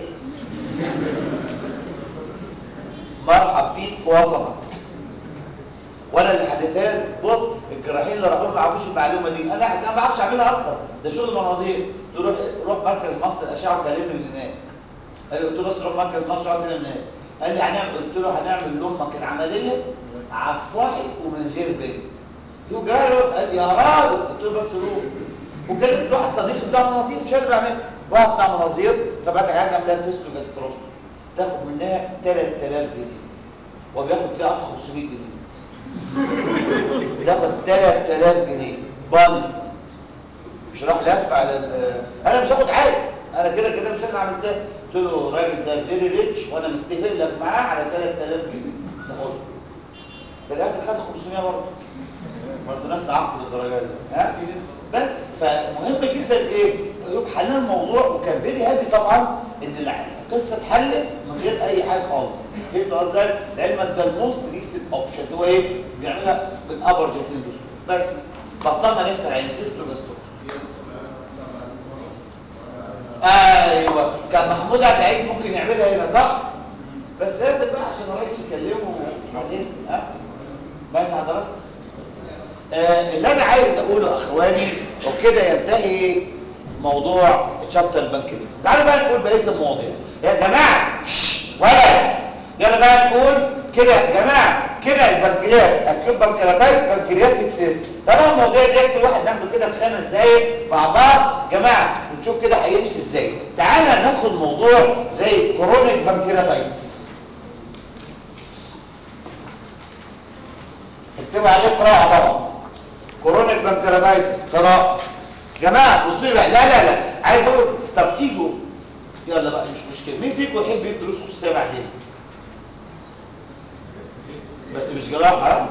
Speaker 2: مرحب بيك في وطنك وانا اللي حليتها له بص الجراحين اللي راحوا ما عرفوش المعلومه دي انا انا ما بعرفش اعملها اصلا ده شغل مناظير قلت له روح روح مركز مصر الاشعه وكلمني من هناك قال لي قلت له بس روح مركز مصر اقعد هنا من هناك قال لي هنعمل قلت له هنعمل لامك العمليه على الصاحي ومن غير بين يقول جراحي قال لي يا راجل قلت له بس روح وكلمت واحد صديقي بتاع مناظير مش انا بعمل واحد بتاع مناظير طب انا عايز اعمل لها سيستو جاستروستو تاخد منها 3000 جنيه وبياخد فيها اصلا 500 جنيه ياخد 3000 جنيه بانشمنت مش راح لف على ال انا مش هاخد حاجه انا كده كده مش انا اللي عملتها قلت له الراجل ده فيري ريتش وانا متفق لك معاه على 3000 جنيه تاخدها في الاخر خد 500 برضه برضه ناس تعقد الدرجات دي ها بس فمهم جدا ايه يبقى حلنا الموضوع وكان فيري هابي طبعا ان القصه اتحلت من غير اي حاجه خالص فهمت قصدي ازاي لعلمك ده الموست ريسنت اوبشن هو ايه بيعملها بالابر جيتين بس بطلنا نفتح عين سيستو جاستو ايوه كان محمود عبد العزيز ممكن يعملها هنا صح بس لازم بقى عشان الرئيس يكلمه وبعدين ها ماشي حضرتك آه اللي انا عايز اقوله اخواني وكده ينتهي موضوع شابتر البنكرياس تعالوا بقى نقول بقيه المواضيع يا جماعه شش ولا يلا بقى نقول كده يا جماعه كده البنكرياس اكيد بنكرياتايتس بنكرياتيك سيست طبعا المواضيع دي كل واحد ناخده كده في خمس دقايق مع بعض يا جماعه ونشوف كده هيمشي ازاي تعالى ناخد موضوع زي كرونيك بنكرياتايتس اكتبوا عليه قراءه طبعا كرونيك بنكرياتايتس قراءه جماعه بصوا لي بقى لا لا لا عايز اقول طب تيجوا يلا بقى مش مشكله مين فيكم يحب يدرس خصوصيه بعدين بس مش جراحه ها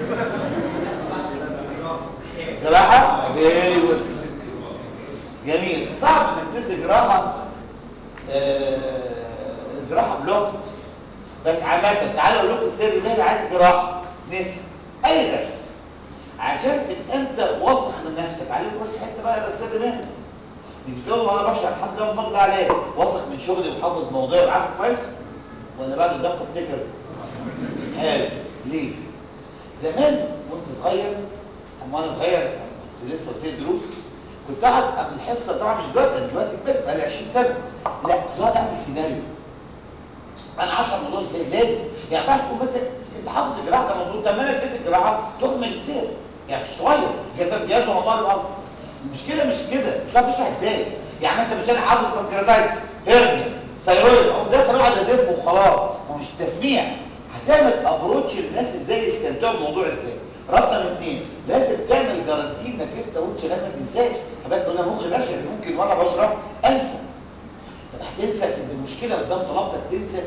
Speaker 2: جراحه فيري جود جميل صعب انك تدي جراحه آه جراحه بلوكت بس عامه تعالوا اقول لكم السيد المهني عايز جراحه نسي اي درس عشان تبقى انت واثق من نفسك عليكم بس حته بقى السيد المهني بتقول وانا بشرح حد ده فضل عليه واثق من شغلي وحافظ مواضيع وعارفه كويس وانا بعد الدقه افتكر حلو ليه زمان وانت صغير اما انا صغير كنت لسه قلت دروس كنت قاعد قبل الحصه طبعا مش دلوقتي انا دلوقتي كبرت بقالي 20 سنه لا كنت قاعد اعمل سيناريو انا 10 موضوع ازاي لازم يعني ما تكون مثلا انت حافظ الجراحه ده موضوع طب ما انا اديت الجراحه تاخد ماجستير يعني مش صغير جاب امتياز وانا طالب اصلا المشكله مش كده مش عارف تشرح ازاي يعني مثلا مش انا حافظ بنكرياتايتس هيرنيا ثايرويد او ده اقعد ادب وخلاص ومش تسميع هتعمل ابروتش للناس ازاي يستمتعوا بالموضوع ازاي رقم اثنين لازم تعمل جارانتي انك انت وانت شغال ما تنساش حضرتك قلنا مخ بشري ممكن وانا بشرح انسى طب هتنسى تبقى المشكله قدام طلبتك تنسى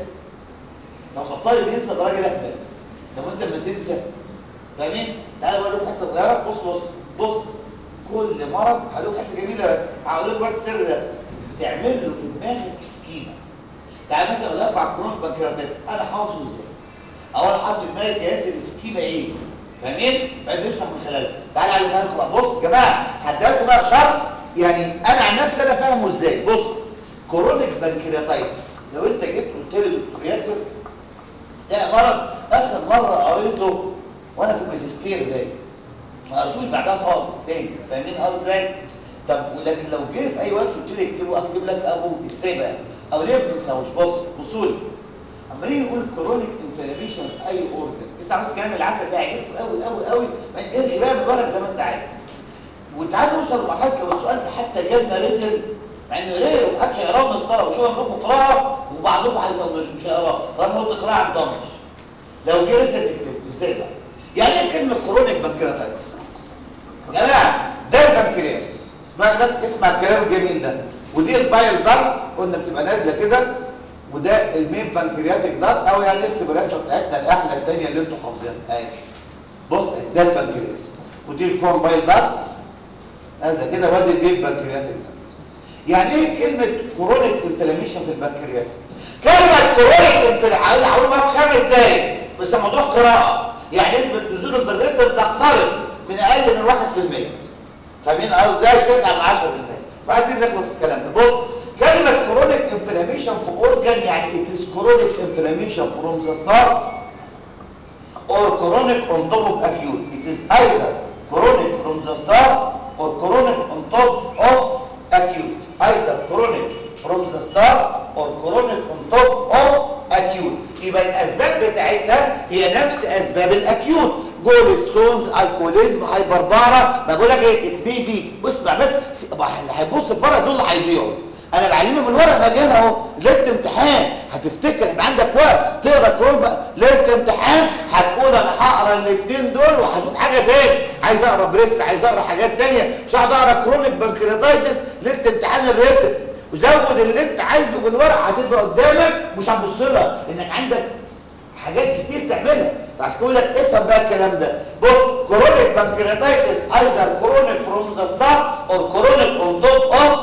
Speaker 2: طب ما الطالب ينسى ده راجل اهبل طب وانت لما تنسى فاهمين تعالى بقول لكم حته صغيره بص بص بص كل مرض هقول لكم حته جميله بس هقول لكم بس السر ده تعمل له في دماغك سكيمه تعال مثلا اقول لكم على الكرونيك بانكرياتايتس انا حافظه ازاي او انا حاطط في دماغي كياس السكيمه ايه فاهمين بقى نشرح من خلاله تعالى علمها لكم بقى بص يا جماعه هديها لكم بقى شرح يعني انا عن نفسي انا فاهمه ازاي بص كرونيك بانكرياتايتس لو انت جيت قلت لي دكتور ياسر ده مرض اخر مره قريته وانا في الماجستير باين ما قريتوش بعدها خالص تاني فاهمين قصدي ازاي طب ولكن لو جه في اي وقت قلت لي اكتبه اكتب لك ابو ازاي بقى او ليه ما بنساوش بص بصوا لي اما نيجي نقول كرونيك انفلاميشن في اي اورجن اسمع بس كلام العسل ده عجبته قوي قوي قوي ما ارغي بقى من الورق زي ما انت عايز وانت عايز توصل لمرحله لو السؤال ده حتى جالنا ريتل مع انه ليه ومحدش هيقراه من الطلبه شو لكم قراءه وبعضكم هيطنش مش هيقراه طالما قلت قراءه هتطنش لو جه ريتل اكتبه ازاي بقى يعني ايه كلمه كرونيك بانكرياتايتس يا جماعه ده البنكرياس اسمع بس اسمع الكلام الجميل ده ودي البايل دارت قلنا بتبقى نازله كده وده المين بانكرياتيك دارت او يعني نرسم الرسمه بتاعتنا الاحلى الثانيه اللي انتوا حافظينها اهي بص اهي ده البنكرياس ودي الكون بايل دارت نازله كده وادي المين بانكرياتيك دارت يعني ايه كلمه كرونيك انفلاميشن في البنكرياس كلمه كرونيك انفلاميشن هقول بقى في خمس دقايق بس موضوع قراءه يعني نسبه نزوله في الريتم تقترب من اقل من 1% فاهمين قصدي ازاي 9 ل 10% فعايزين نخلص من الكلام ده بص كلمه كرونيك انفلاميشن في اورجان يعني it is chronic inflammation from the start or chronic on top of acute it is either chronic from the start or chronic on top of acute either chronic from the start or chronic on top of acute يبقى الاسباب بتاعتها هي نفس اسباب الاكيوت جول ستونز الكوليزم هايبربارا بقول لك ايه بي بي اسمع بس اللي هيبص في الورق دول اللي هيضيعوا انا بعلمه من الورق مليان اهو ليله امتحان هتفتكر يبقى عندك وقت تقرا كرون بقى ليله امتحان هتقول انا هقرا الاثنين دول وهشوف حاجه تاني عايز اقرا بريست عايز اقرا حاجات تانية مش هقعد اقرا كرونيك بنكرياتايتس ليله امتحان الريتم وزود اللي انت عايزه بالورق هتبقى قدامك مش هتبص لها لانك عندك حاجات كتير تعملها فعشان كده لك افهم بقى الكلام ده بص كرونيك بانكرياتايتس ايزر كرونيك فروم ذا ستارت اور كرونيك اون توب اوف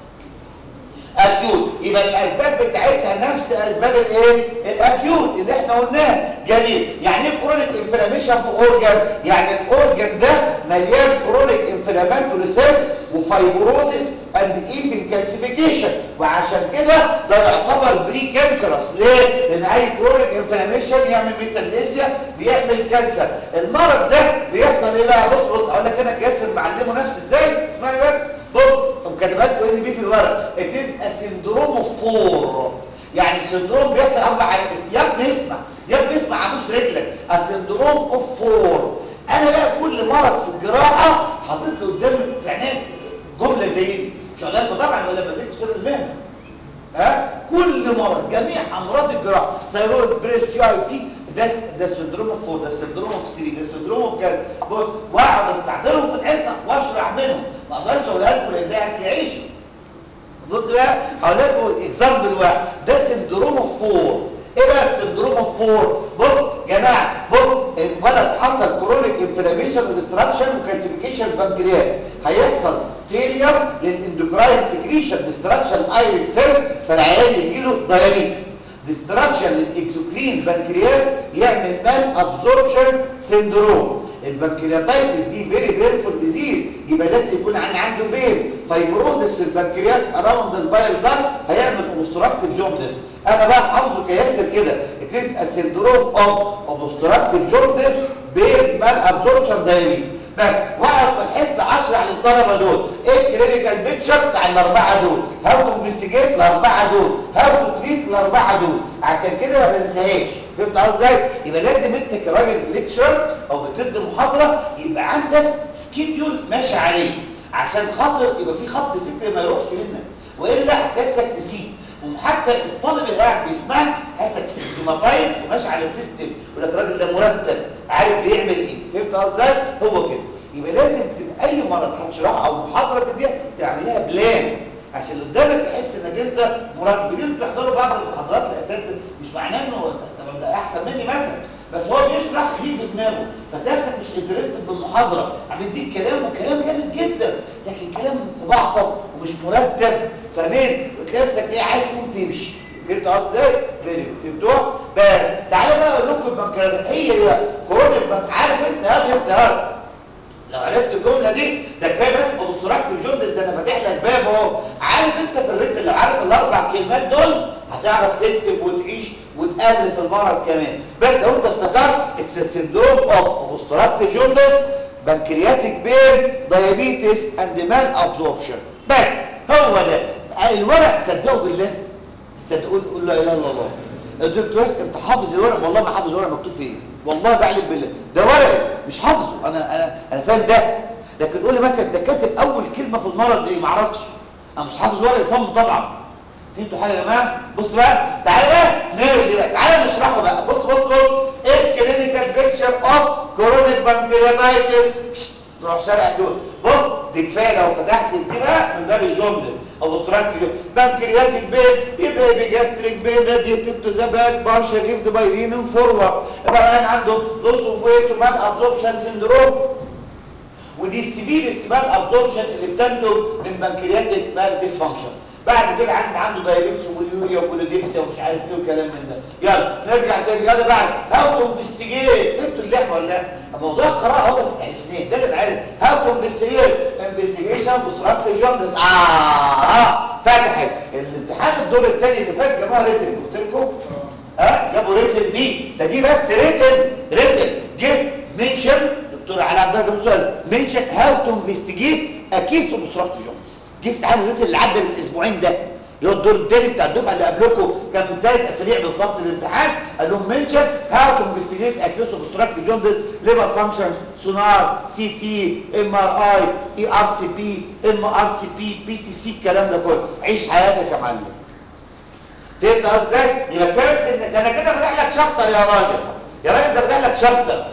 Speaker 2: اكيوت يبقى الاسباب بتاعتها نفس اسباب الايه الاكيوت اللي احنا قلناه جميل يعني ايه كرونيك انفلاميشن في اورجان يعني الاورجان ده مليان كرونيك انفلاماتوري سيلز وفايبروزيس اند ايفن كالسيفيكيشن وعشان كده ده يعتبر بري كانسرس ليه لان اي كرونيك انفلاميشن يعمل ميتابليزيا بيعمل كانسر المرض ده بيحصل ايه بقى بص بص اقول لك انا كاسر معلمه نفسي ازاي اسمعني بس بص طب كاتبات ان بي في الورق اتيز السندروم اوف فور يعني سندروم بيحصل اربع اسم يا ابني اسمع يا ابني اسمع ابوس رجلك السندروم اوف فور انا بقى كل مرض في الجراحه حاطط له قدام في عينيه جمله زي دي مش هقول لكم طبعا ولا بديك سر المهنه ها كل مرض جميع امراض الجراحه ثيرويد بريست جي اي تي ده ده السندروم اوف فور ده السندروم اوف 3 ده السندروم اوف كذا بص واقعد استعملهم في الحصه واشرح منهم ما اقدرش اقولها لكم لان ده اكل عيشي بص بقى هقول لكم اكزامبل واحد ده سندروم اوف فور ايه بقى السندروم اوف فور بص جماعه بص الولد حصل كرونيك انفلاميشن وديستراكشن وكالسيفيكيشن بنكرياس هيحصل فيلير للاندوكراين سكريشن ديستراكشن الايريد سيلز فالعيان يجي له دايابيتس ديستراكشن للاكزوكرين بنكرياس يعمل مال ابزوربشن سندروم البنكرياتايتس دي فيري بيرفول ديزيز يبقى لازم يكون عن عنده بين فايبروزس في البنكرياس اراوند البايل داكت هيعمل اوبستراكتيف جوندس انا بقى حافظه كياسر كده اتس السندروم اوف اوبستراكتيف جوندس بين مال ابزوربشن دايابيتس بس واقف في الحصه اشرح للطلبه دول ايه الكلينيكال بيكتشر بتاع الاربعه دول هاو تو انفستيجيت الاربعه دول هاو تو تريت الاربعه دول عشان كده ما بنساهاش فهمت قصدي ازاي يبقى لازم انت كراجل ليكتشر او بتدي محاضره يبقى عندك سكيدول ماشي عليه عشان خاطر يبقى في خط فكري ما يروحش منك والا هتحسك نسيت وحتى الطالب اللي قاعد بيسمعك حاسك سيستماتايز وماشي على السيستم يقول لك الراجل ده مرتب عارف بيعمل ايه فهمت قصدي ازاي هو كده يبقى لازم تبقى اي مرض هتشرحها او محاضره تديها تعملها بلان عشان اللي قدامك يحس انك انت مرتب بدين بتحضروا بعض المحاضرات الاساتذه مش معناه انه طب ده احسن مني مثلا بس هو بيشرح ليه في دماغه فتحسك مش انترستد بالمحاضره عم يديك كلام وكلام جامد جدا لكن كلام مبعطر ومش مرتب فاهمين وتلاقي نفسك ايه عايز تقوم تمشي فهمت قصدي ازاي؟ فيديو فهمتوها؟ بس تعالى بقى اقول لكم البنكرياس هي دي بقى كورونا البنك عارف انت هات انت هات لو عرفت الجمله دي ده كفايه بس اوبستراكت جوندس ده انا فاتح لك باب اهو عارف انت في الريت لو عارف الاربع كلمات دول هتعرف تكتب وتعيش وتالف المرض كمان بس لو انت افتكرت اتس سندروم اوف اوبستراكت جوندس بنكرياتيك بين دايابيتس اند مان ابزوربشن بس هو ده الورق صدقوا بالله صدقوا قول لا اله الا الله الدكتور انت حافظ الورق والله ما حافظ الورق مكتوب فيه والله بعلم بالله ده ورق مش حافظه انا انا انا فاهم ده لكن قول لي مثلا ده كاتب اول كلمه في المرض ايه ما اعرفش انا مش حافظ ورق يصم طبعا فهمتوا حاجه يا جماعه بص بقى تعالى بقى نرجع بقى تعالى نشرحه بقى بص بص بص ايه الكلينيكال بيكتشر اوف كورونيك بانكرياتايتس نروح شارع دول بص دي كفايه لو فتحت دي بقى من باب الجوندس او استراكتيك بانكرياتيك بين يبقى بيجاستريك بين راديتد تو ذا باك بارشال ليفد باي رينم فورورد يبقى العين عنده لوس اوف ويت ومان ابزوربشن سندروم ودي السيفير استيمال ابزوربشن اللي بتنتج من بنكرياتيك بال ديسفانكشن بعد كده عند عنده دايابيتس وبوليوريا وبوليديبسيا ومش عارف ايه وكلام من ده يلا نرجع تاني يلا بعد هاو تو انفستيجيت فهمتوا اللعبه ولا لا موضوع القراءه هو بس عرفناه ده اللي اتعرف هاو تو انفستيجيت انفستيجيشن بوستراكت جوندس اه فتحت الامتحان الدور الثاني اللي فات جابوها ريتن قلت لكم ها جابوا ريتن دي ده دي بس ريتن ريتن جه منشن دكتور علي عبد الله سؤال منشن هاو تو انفستيجيت اكيس وبوستراكت جوندس جه في امتحان الريتن اللي عدى الاسبوعين ده اللي هو الدور الثاني بتاع الدفعه اللي قبلكم كان من ثلاث اسابيع بالظبط الامتحان قال لهم منشن هاو تو انفستيجيت اكيوس اوبستراكتيف جوندس ليفر فانكشنز سونار سي تي ام ار اي اي ار سي بي ام ار سي بي بي تي سي الكلام ده كله عيش حياتك يا معلم فهمت ازاي يبقى كويس ان ده انا كده فاتح لك شابتر يا راجل يا راجل ده فاتح لك شابتر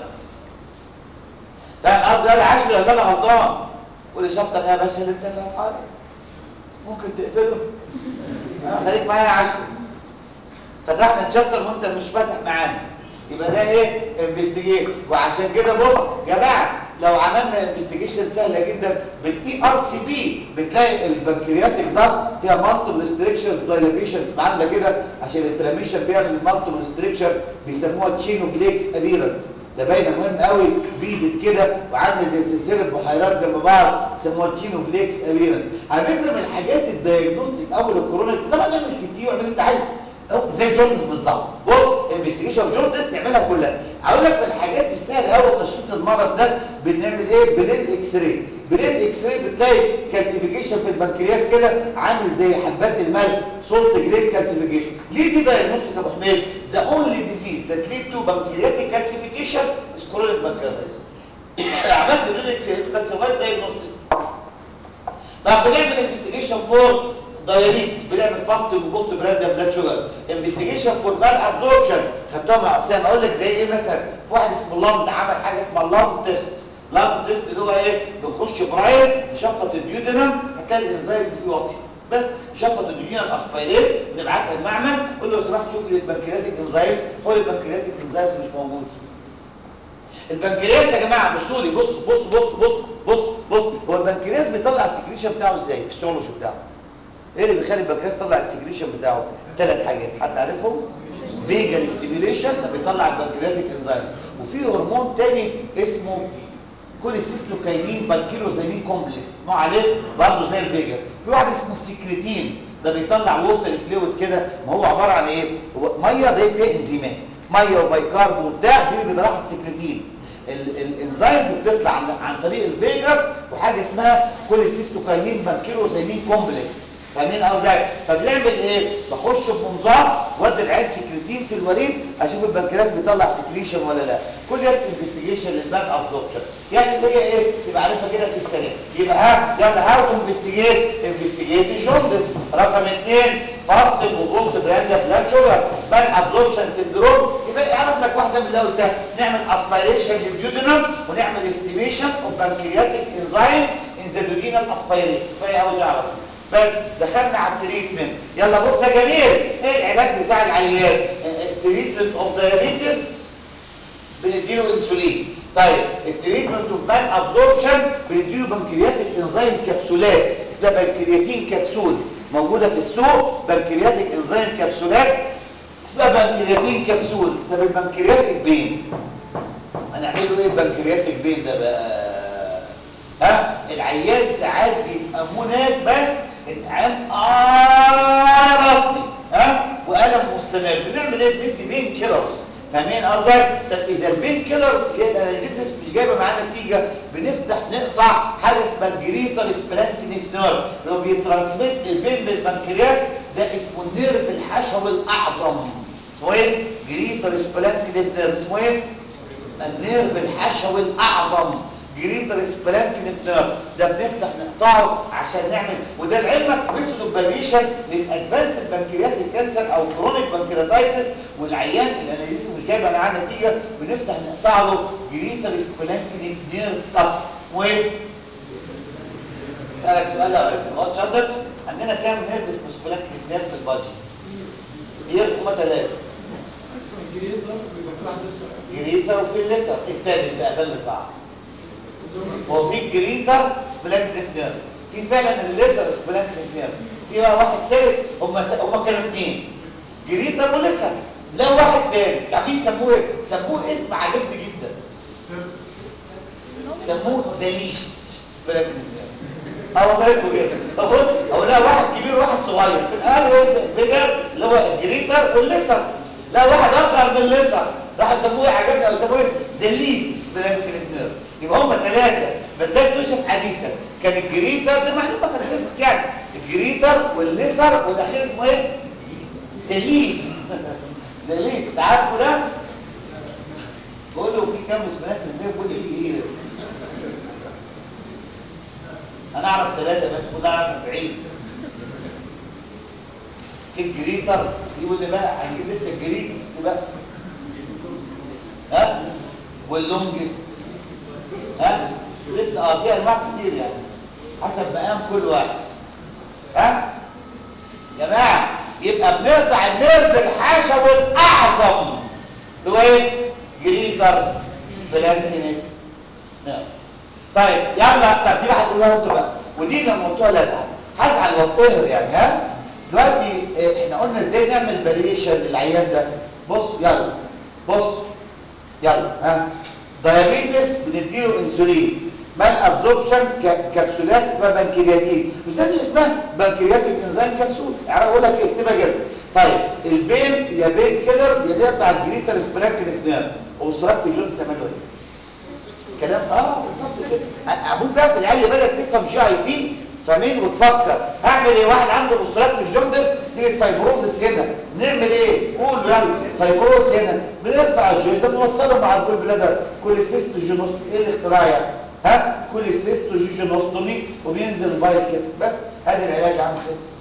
Speaker 2: فاهم قصدي انا عاشر ولا انا غلطان قول لي شابتر يا باشا اللي انت فاتحه لي ممكن تقفله آه خليك معايا عشر فتحنا الشابتر وانت مش فاتح معانا يبقى ده ايه انفستيجيت وعشان كده بص يا جماعه لو عملنا انفستيجيشن سهله جدا بالاي ار سي بي بتلاقي البنكرياتيك ضغط فيها مالتيبل ستريكشرز دايليشنز عامله كده عشان الانفلاميشن بيعمل مالتيبل ستريكشر بيسموها تشين اوف ليكس ابيرنس ده باينه مهم قوي بيدت كده وعامل زي سلسله بحيرات جنب بعض يسموها تشين اوف ليكس ابيرنس على فكره من الحاجات الدايجنوستيك اول الكورونا طبعا نعمل سي تي واعمل اللي انت عايزه زي جوردنز بالظبط بص انفستيجيشن اوف جوردنز نعملها كلها اقول لك من الحاجات السهله قوي تشخيص المرض ده بنعمل ايه بلين اكس راي بلين اكس راي بتلاقي كالسيفيكيشن في البنكرياس كده عامل زي حبات الملح سولت جريد كالسيفيكيشن ليه دي دايجنوستيك يا ابو حميد ذا اونلي ديزيز ذات ليد تو بنكرياتيك كالسيفيكيشن از كورونيك بنكرياتايتس عملت بلين اكس راي كالسيفايد دايجنوستيك طب بنعمل انفستيجيشن فور دايابيتس بنعمل فاستنج وبوست براند بلاد شوجر انفستيجيشن فور مال ابزوربشن خدتها مع اسامه اقول لك زي ايه مثلا في واحد اسمه لامد عمل حاجه اسمها لامد تيست لامد تيست اللي هو ايه بنخش برايل نشفط الديودنم هتلاقي الانزيمز فيه واطي بس نشفط الديودنم اسبيريت نبعتها المعمل قول له لو سمحت شوف لي البنكرياتيك انزيمز هو البنكرياتيك انزيمز مش موجود البنكرياس يا جماعه بصوا لي بص بص بص بص بص بص هو البنكرياس بيطلع السكريشن بتاعه ازاي في السيولوجي بتاعه ايه اللي بيخلي البنكرياس يطلع السكريشن بتاعه ثلاث حاجات حد عارفهم فيجن ستيميوليشن ده بيطلع البنكرياتيك انزيم وفي هرمون تاني اسمه كوليسيستوكاينين بانكيروزامين كومبلكس اسمه عليه برضه زي الفيجاس في واحد اسمه السكريتين ده بيطلع ووتر فلويد كده ما هو عباره عن ايه هو ميه ده فيها انزيمات ميه وبيكارب وبتاع دي اللي بيطلعها السكريتين الانزيمز بتطلع عن, عن طريق الفيجاس وحاجه اسمها كوليسيستوكاينين بانكيروزيمين كومبلكس فاهمين ازاي فبنعمل ايه بخش بمنظار وادي العين سكريتين في الوريد اشوف البنكرياس بيطلع سكريشن ولا لا كل ده انفستيجيشن للباد ابزوربشن يعني اللي هي ايه تبقى عارفها كده في السريع يبقى ها يلا هاو تو انفستيجيت انفستيجيت جوندس رقم اثنين فاستنج وبوست براند بلاد شوجر باد ابزوربشن سندروم يبقى يعرف لك واحده من اللي قلتها نعمل اسبيريشن للديودينم ونعمل استيميشن اوف بانكرياتيك انزيمز ان ذا duodenal اسبيريت فهي اول تعرف بس دخلنا على التريتمنت يلا بص يا جميل ايه العلاج بتاع العيان التريتمنت اوف دايابيتس بنديله انسولين طيب التريتمنت اوف مان ابزوربشن بنديله بنكرياتيك انزيم كبسولات اسمها بنكرياتين كبسولز موجوده في السوق بنكرياتيك انزيم كبسولات اسمها بنكرياتين كبسولز ده بالبنكرياتيك بين هنعمله ايه البنكرياتيك بين ده بقى ها العيان ساعات بيبقى مناك بس العيان قرفني ها والم مستمر بنعمل ايه بندي بين كيلرز فاهمين قصدي طب اذا البين كيلرز الاناليسيس مش جايبه معاه نتيجه بنفتح نقطع حاجه اسمها الجريتر سبلانكنيك نيرف اللي هو بيترانسميت البين للبنكرياس ده اسمه النيرف الحشوي الاعظم اسمه ايه جريتر سبلانكنيك نيرف اسمه ايه النيرف الحشوي الاعظم جريتر سبلانكنيك نيرف ده بنفتح نقطعه عشان نعمل وده لعلمك ميثود فاريشن للادفانس البنكرياتيك كانسر او كرونيك بنكرياتايتس والعيان الاناليزيس مش جايبه معاه نتيجه بنفتح نقطع له جريتر سبلانكنيك نيرف كاب اسمه ايه؟ اسالك سؤال لو عرفت غلط شاطر عندنا كام نيرف اسمه سبلانكنيك نيرف في البادجي؟ كتير هما ثلاثه جريتر وفي الليسر الثالث بقى ده اللي صعب هو في جريتر سبلانكنيك نيرف في فعلا الليسر سبلانكنيك نيرف في بقى واحد ثالث هم س... هم كانوا اثنين جريتر وليسر لا واحد ثالث عارفين يسموه ايه؟ سموه اسم عجبني جدا سموه زليست سبلانكنيك نيرف اه والله اسمه كده طب بص هو لا واحد كبير وواحد صغير في الاول هو بيجر اللي هو الجريتر والليسر لا واحد اصغر من الليسر راح يسموه عجبني او يسموه زليست سبلانكنيك نيرف يبقى هم ثلاثة بس ده اكتشف حديثا كان الجريتر ده معلومة فانتستيك يعني الجريتر والليسر والاخير اسمه ايه؟ سليست زليك انت عارفه ده؟ بقول له في كام اسمنات اللي بقول لي في ايه؟ انا اعرف ثلاثة بس كل اعرف 40 في الجريتر يقول لي بقى هنجيب لسه الجريتس بقى ها؟ واللونجست ها لسه اه في انواع كتير يعني حسب مقام كل واحد ها جماعه يبقى بنقطع النيرف الحشوي الاعظم اللي هو ايه جريتر سبلانكينيك نيرف طيب يلا طب دي بقى هتقولوها انتوا بقى ودي لما قلتوها لا ازعل هزعل واتقهر يعني ها دلوقتي اه احنا قلنا ازاي نعمل فاريشن للعيان ده بص يلا بص يلا ها دايابيتس بنديله انسولين مال ابزوربشن كبسولات اسمها بنكرياتين مش لازم اسمها بنكرياتيك انزيم كبسول يعني اقول لك اكتبها كده طيب البين يا بين كيلرز يا اللي يقطع الجريتر سبلانكنيك نيرف اوبستراكت جون سماله ايه كلام اه بالظبط كده عمود بقى في العيال اللي بدات تفهم جي اي تي فاهمين وتفكر هعمل ايه واحد عنده اوبستراكتيف جوندس تيجي فايبروزس هنا نعمل ايه قول يلا فايبروز هنا بنرفع الجوي ده بنوصله مع الجول بلادر كل سيست جينوستومي ايه الاختراع يعني ها كل سيست جينوستومي وبينزل البايظ كده بس ادي العلاج عم خلص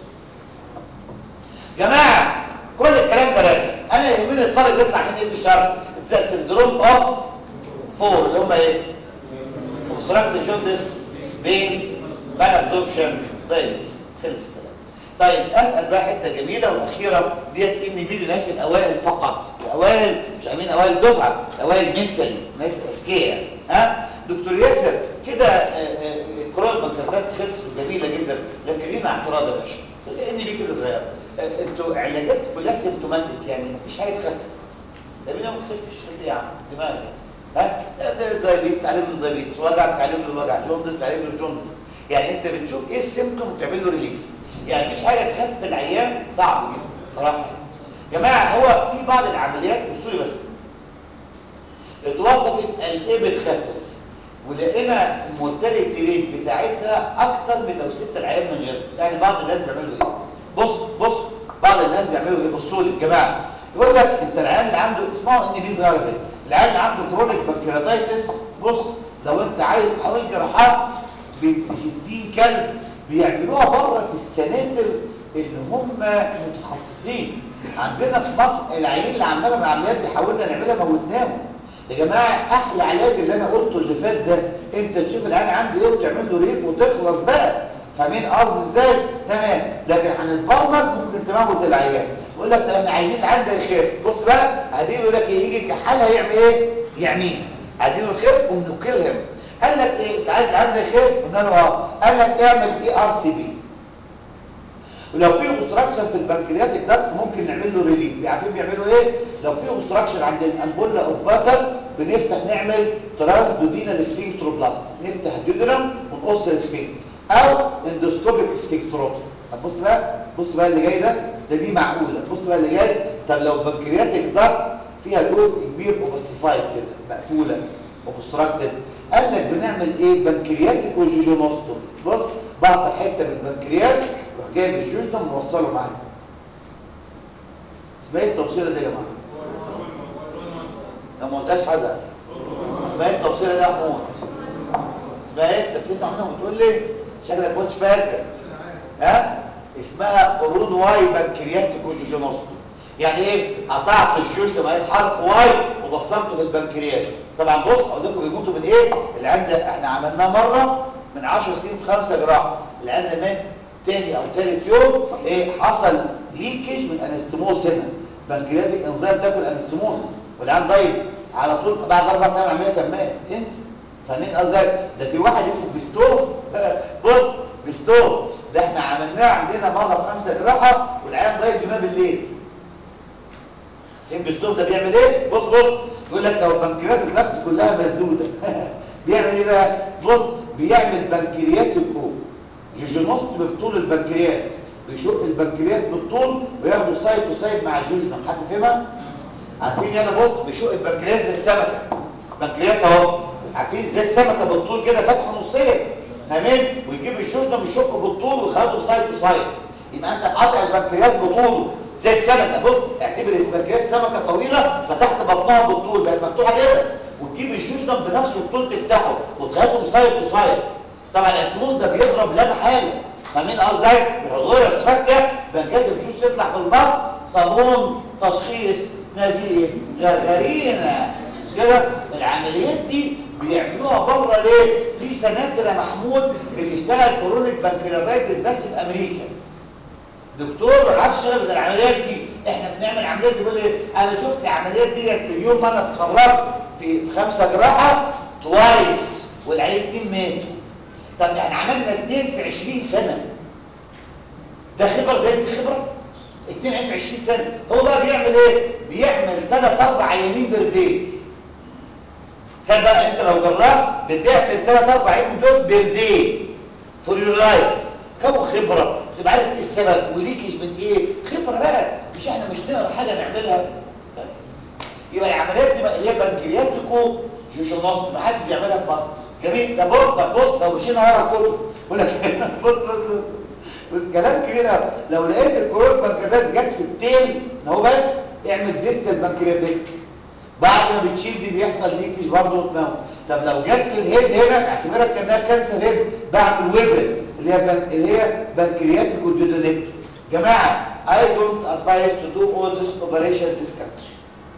Speaker 2: جماعه كل الكلام ده راجع انا يهمني الطالب يطلع من ايه في الشرح ذا سندروم اوف فور اللي هم ايه اوبستراكتيف جوندس بين بان ابزوربشن دايلز خلص الكلام طيب اسال بقى حته جميله واخيره ديت ان بي للناس الاوائل فقط الاوائل مش عاملين اوائل دفعه اوائل منتالي ناس اذكياء يعني ها دكتور ياسر كده كرون بنكرتات خلصت جميله جدا لكن لينا اعتراض يا باشا ان بي كده صغير انتوا علاجاتكم كلها سيمتوماتيك يعني مفيش حاجه تخفف ده مين ما تخفش خف يا عم دماغ ها دايابيتس عليه له دايابيتس وجع تعالج له وجع جوندس تعالج له جوندس يعني انت بتشوف ايه السيمتوم وتعمل له ريليف يعني مفيش حاجه تخفف العيان صعب جدا صراحه يا جماعه هو في بعض العمليات بصوا لي بس اتوصفت قال ايه بتخفف ولقينا المورتاليتي ريت بتاعتها اكتر من لو سبت العيان من غيرها يعني بعض الناس بيعملوا ايه بص بص بعض الناس بيعملوا ايه بصوا لي يا جماعه يقول لك انت العيان اللي عنده اسمعوا ان بي صغيره كده العيان اللي عنده كرونيك بنكرياتايتس بص لو انت عايز حوالي جراحات ب 60 كلب بيعملوها بره في السناتر اللي هم متخصصين عندنا في مصر العيين اللي عملنا من العمليات دي حاولنا نعملها موتناهم يا جماعه احلى علاج اللي انا قلته اللي فات ده انت تشوف العيان عنده ايه وتعمل له ريف وتخلص بقى فاهمين قصدي ازاي تمام لكن هنتبرمج ممكن تموت العيان يقول لك طب احنا عايزين العيان ده يخف بص بقى هدي يقول لك إيه؟ يجي الكحال هيعمل ايه يعميها عايزينه يخف ونكلهم قال لك ايه انت عايز العيان ده يخف قلنا له اه قال لك اعمل اي ار سي بي ولو في اوبستراكشن في البنكرياتيك داكت ممكن نعمل له ريليف عارفين بيعملوا ايه لو في اوبستراكشن عند الامبولا اوف فاتر بنفتح نعمل ترانس دودينال سفينكتروبلاست نفتح الديودرم ونقص السفينكتر او اندوسكوبيك سفينكتروبي طب بص بقى بص بقى اللي جاي ده ده دي معقوله بص بقى اللي جاي طب لو البنكرياتيك داكت فيها جزء كبير اوبسيفايد كده مقفوله اوبستراكتد قال لك بنعمل ايه بنكرياتيك وجوجونوستوم بص بقطع حته من البنكرياس روح جايب الجوجنم موصله معاك اسمها ايه التوصيله دي يا جماعه لو ما قلتهاش حزن اسمها ايه التوصيله دي يا محمود اسمها ايه انت بتسمع منها وبتقول لي شكلك كنتش فاكر ها اسمها قرون واي بنكرياتيك وجوجونوستوم يعني ايه قطعت الجوجنم اهي حرف واي وبصرته في البنكرياس طبعا بص اقول لكم بيموتوا من ايه العين ده احنا عملناه مره من 10 سنين في خمسه جراحه العين ده مات تاني او تالت يوم ايه حصل ليكج من انستموز هنا بنكرياتيك انزيم تاكل انستموزس والعين ضيق على طول بعد اربع ايام عمليه كان مات انسى فاهمين قصدي ده في واحد اسمه بيستوف بص بيستوف ده احنا عملناه عندنا مره في خمسه جراحه والعيان ضيق دماغ بالليل فين بيستوف ده بيعمل ايه بص بص يقول لك لو البنكرياس الضغط كلها مسدوده بيعمل ايه بقى بص بيعمل بنكرياتيكو جوجينوست بطول البنكرياس بيشق البنكرياس بالطول وياخدوا سايد وسايد مع الجوجنم حد فهمها عارفين يلا بص بيشق البنكرياس زي السمكه البنكرياس اهو عارفين زي السمكه بالطول كده فاتحه نصين فاهمين ويجيب الجوجنم يشقه بالطول وياخده سايد وسايد يبقى انت قاطع البنكرياس بطوله زي السمكه بص اعتبر البنكرياس سمكه طويله فتحت بطنها بالطول بقت مفتوحه كده وتجيب الجوجنم بنفس الطول تفتحه وتخليه سايد وسايد طبعا الاسموز ده بيضرب لا محاله فاهمين قصدي غير السكه بنكات الجوز يطلع في البطن صابون تشخيص نزيه غرغرينه مش كده العمليات دي بيعملوها بره ليه في سناتر يا محمود بتشتغل كرونيك بنكرياتايتس بس في امريكا دكتور ما عادش يشتغل في العمليات دي احنا بنعمل عمليات دي بيقول ايه انا شفت العمليات دي اليوم ما انا اتخرجت في خمسه جراحه توايس والعيلتين ماتوا طب احنا عملنا اثنين في 20 سنه ده خبره ده دي خبره اثنين في 20 سنه هو بقى بيعمل ايه بيعمل ثلاث اربع عيانين بردين تخيل بقى انت لو جراح بتعمل ثلاث اربع عيانين دول بردين فور يور لايف كم خبره تبقى عارف ايه السبب وليكش من ايه خبره بقى مش احنا مش نقرا حاجه نعملها بس يبقى العمليات دي بقى اللي هي بنكرياتيكو جوجونوست ما حدش بيعملها في مصر جميل ده بص ده بص لو مشينا ورا كله بقول لك بص بص بص بص كلام كبير قوي لو لقيت الكروت بنكرياتات جت في التيل اهو بس اعمل ديستال بنكرياتيك بعد ما بتشيل دي بيحصل ليكج برضه تموت طب لو جت في الهيد هنا اعتبرها كانها كانسر هيد بعد الويبل اللي هي بن... اللي هي بنكرياتيك ودودونيك جماعه I don't advise to do all this operation in this country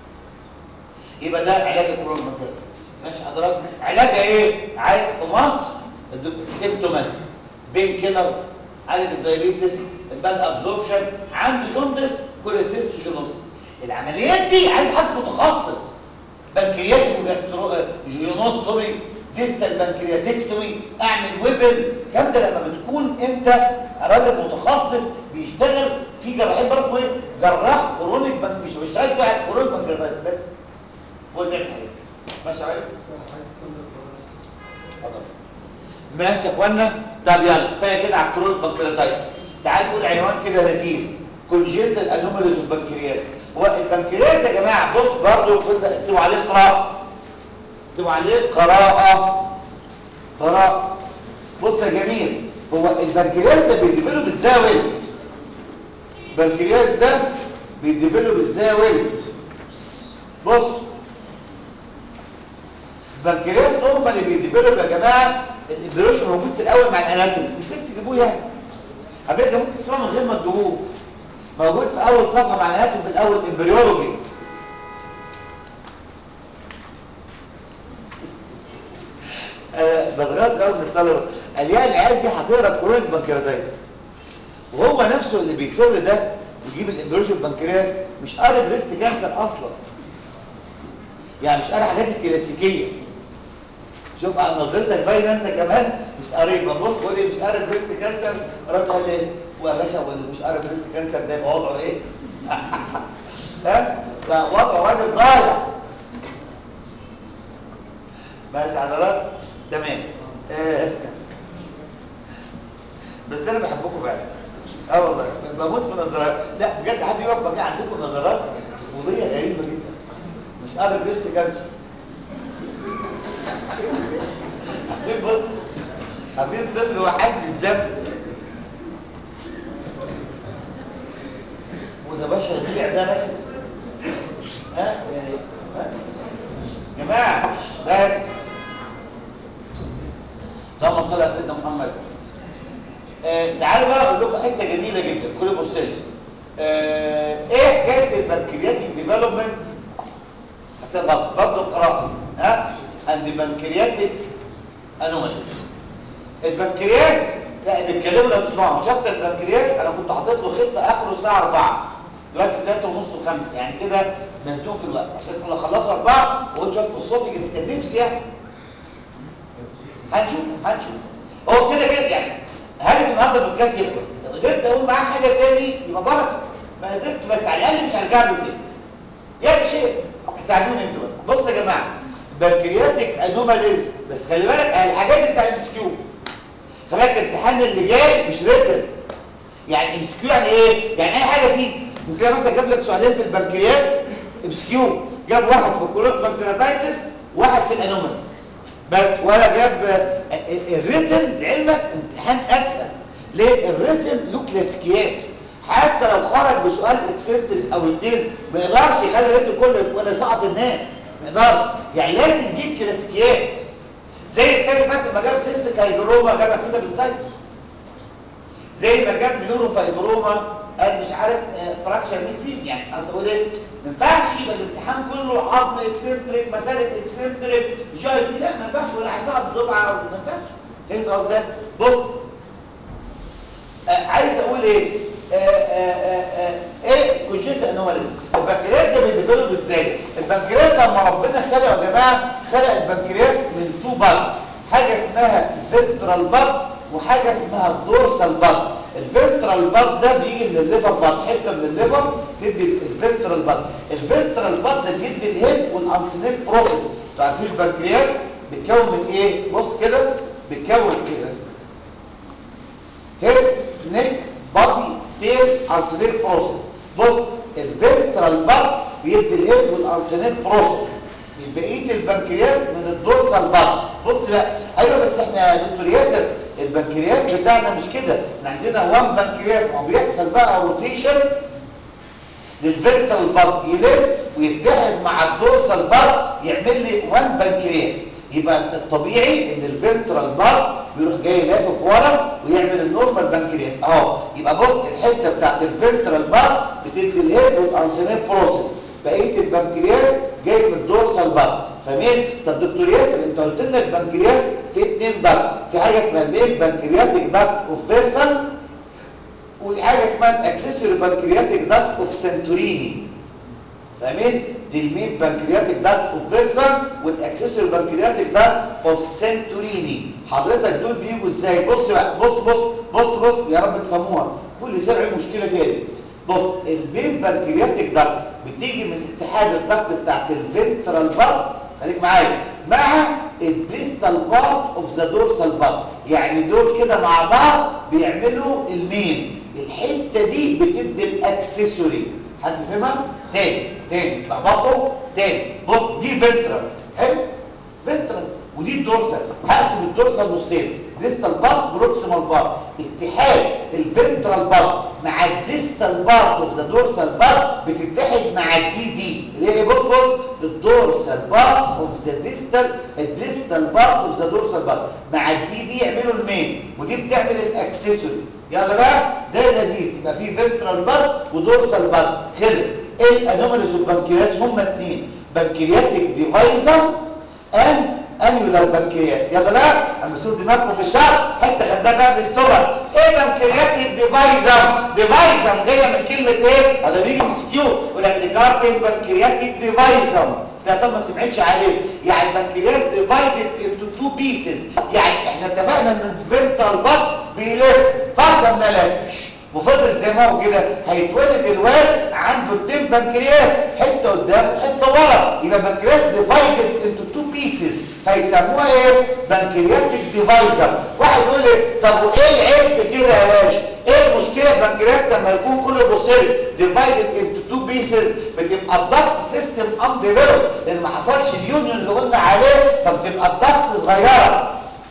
Speaker 2: يبقى ده علاج الكورونا بنكرياتيكس ماشي حضرتك علاجها ايه عالج في مصر سيمتوماتيك بين كيلر عالج الدايابيتس البال ابزوربشن عنده جوندس كوليسيستوشينوس العمليات دي عايز حد متخصص بنكرياتيك وجاستروجينوستومي ديستال بنكرياتيكتومي اعمل ويبل الكلام ده لما بتكون انت راجل متخصص بيشتغل في جراحين برضه ايه جراح كرونيك بنك مش بيشتغلش واحد كرونيك بنكرياتيك بس هو اللي بيعمل حاجه ماشي يا ريس ماشي يا اخوانا طب يلا كفايه كده على الكرونيك بنكرياتايتس تعال نقول عنوان كده لذيذ كونجنتال انوماليز اوف بنكرياس هو البنكرياس يا جماعه بص برضه كل ده اكتبوا عليه قراءه اكتبوا عليه قراءة قراءة بص يا جميل هو البنكرياس ده بيديفلوب ازاي ولد البنكرياس ده بيديفلوب ازاي ولد بص البنكرياس نورمالي بيديفلوب يا جماعه الامبريوشن موجود في الاول مع الاناتومي مش لازم تجيبوه يعني على فكره ممكن تسمعه من غير ما تجيبوه موجود في اول صفحه مع الاناتومي في الاول امبريولوجي انا بتغاظ قوي من الطلبه قال يا العيال دي هتقرا كرونيك بنكرياتايتس وهو نفسه اللي بيفر ده يجيب الامبريوشن بنكرياس مش قاري بريست كانسر اصلا يعني مش قاري حاجات الكلاسيكيه شوف على نظرتك باينه انت كمان مش قاري ببص بقول لي مش قاري بريست كانسر رد قال لي ويا باشا واللي مش قاري بريست كانسر ده يبقى وضعه ايه؟ ها؟ ده وضعه راجل ضايع ماشي حضرتك؟ تمام آه. بس انا بحبكم فعلا اه والله بموت في نظرات لا بجد حد يقف بقى عندكم نظرات طفوليه غريبه جدا مش قادر بريست كانسر عارفين بص عارفين الطفل هو حاسس بالذنب وده باشا يضيع ده بقى ها يعني ها جماعه بس اللهم صل على سيدنا محمد آه تعالوا بقى اقول لكم حته جميله جدا كل بص لي آه ايه حكايه البنكرياتيك ديفلوبمنت هتضغط برضه قراءه ها عند بنكرياتيك انوماليز البنكرياس لا بيتكلموا لو تسمعوا شابتر البنكرياس انا كنت حاطط له خطه اخره الساعه 4 دلوقتي 3 ونص و5 يعني كده مزنوق في الوقت عشان لو خلصوا 4 وقلت شويه اسوفيجس كان نفسي يعني هنشوف هنشوف هو كده كده يعني هدف النهارده بالكاس يخلص لو قدرت اقول معاه حاجه تاني يبقى بركه ما قدرتش بس على الاقل مش هرجع له تاني يعني خير ساعدوني انتوا بس بصوا يا جماعه بنكرياتيك انوماليز بس خلي بالك الحاجات دي بتاع الام اس كيو خلي بالك الامتحان اللي جاي مش ريتن يعني ام اس كيو يعني ايه يعني اي حاجه تيجي ممكن تلاقي مثلا جاب لك سؤالين في البنكرياس ام اس كيو جاب واحد في الكولون بنكرياتايتس واحد في الانوماليز بس ولا جاب الريتن لعلمك امتحان اسهل ليه الريتن له كلاسيكيات حتى لو خرج بسؤال اكسنتريك او اتنين ما يقدرش يخلي الريتن كله ولا سقط الناس ما يقدرش يعني لازم تجيب كلاسيكيات زي السنه اللي فاتت لما جاب سيستيك هايدروما جاب كده بالسايتس زي ما جاب نيورو فايبروما قال مش عارف فراكشن دي فين يعني قصدي اقول ايه ما ينفعش يبقى الامتحان كله عظم اكسنتريك مسالك اكسنتريك جاي دي لا ما ينفعش ولا هيسقط الدفعه ما ينفعش فهمت قصدي بص آه عايز اقول ايه آه آه آه ايه كونجيت انوماليز البنكرياس ده بيديفلوب ازاي البنكرياس لما ربنا خلقه يا جماعه خلق البنكرياس من تو بارتس حاجه اسمها فنترال بارت وحاجه اسمها الدورسال بارت الفنترال بارت ده بيجي من الليفر بارت حته من الليفر تدي الفنترال بارت الفنترال بارت ده بيدي الهيب والانسينيت بروسيس انتوا عارفين البنكرياس بيتكون من ايه بص كده بيتكون ايه الرسمه هيب نيك بادي تيل انسينيت بروسيس بص الفنترال بارت بيدي الهيب والانسينيت بروسيس بقيه البنكرياس من الدورسال بارت بص بقى ايوه بس احنا يا دكتور ياسر البنكرياس بتاعنا مش كده احنا عندنا وان بنكرياس ما بيحصل بقى روتيشن للفنترال بارت يلف ويتحد مع الدورسال بارت يعمل لي وان بنكرياس يبقى الطبيعي ان الفنترال بارت بيروح جاي لافف ورا ويعمل النورمال بنكرياس اهو يبقى بص الحته بتاعت الفنترال بارت بتدي الهيد والانسينيت بروسيس بقيه البنكرياس جاي من الدورسال بارت فاهمين طب دكتور ياسر انت قلت لنا البنكرياس في اتنين دكت في حاجه اسمها المين بنكرياتيك دكت اوف فيرسن وحاجه اسمها الاكسسوري بنكرياتيك دكت اوف سنتوريني فاهمين دي المين بنكرياتيك دكت اوف فيرسن والاكسسوري بنكرياتيك دكت اوف سنتوريني حضرتك دول بيجوا ازاي بص بقى بص بص بص بص يا رب تفهموها كل سرع مشكله تاني بص المين بنكرياتيك دكت بتيجي من اتحاد الدكت بتاعت الفنترال بارت خليك معايا مع الديستال بارت اوف ذا دورسال بارت يعني دول كده مع بعض بيعملوا المين الحته دي بتدي الاكسسوري حد فهمها تاني تاني اتلخبطوا تاني بص دي فنترال حلو ودي الدورسال هقسم الدورسال نصين ديستال بارت بروكسيمال بارت اتحاد الفنترال بارت مع الديستال بارت اوف ذا دورسال بارت بتتحد مع الدي دي اللي هي بص بص الدورسال بارت اوف ذا ديستال الديستال بارت اوف ذا دورسال بارت مع الدي دي يعملوا المين ودي بتعمل الاكسسوري يلا بقى ده لذيذ يبقى في فنترال بارت ودورسال بارت خلص ايه الانوماليز والبنكرياس هما اثنين بنكرياتيك ديفايزر ان انيولار بنكرياس يلا بقى اما صوت دماغكم في الشعر حته خدناها بقى الاستومك ايه بنكرياتيك ديفايزر ديفايزر جايه من كلمه ايه هذا بيجي ام سي كيو يقول لك ريجاردنج بنكرياتيك ديفايزر لا طب ما سمعتش عليه يعني البنكرياس ديفايدد انتو تو بيسز يعني احنا اتفقنا ان الفنترال بط بيلف فردا ما لفش وفضل زي ما هو كده هيتولد الواد عنده اتنين بنكرياس حته قدام وحته ورا يبقى بنكرياس ديفايدد انتو تو بيسز فيسموها ايه بنكرياتيك ديفايزر واحد يقول لي طب وايه العيب في كده يا باشا ايه المشكله البنكرياس لما يكون كله بوصيل ديفايدد انتو تو بيسز بتبقى الضغط سيستم ان ديفلوب لان ما حصلش اليونيون اللي قلنا عليه فبتبقى الضغط صغيره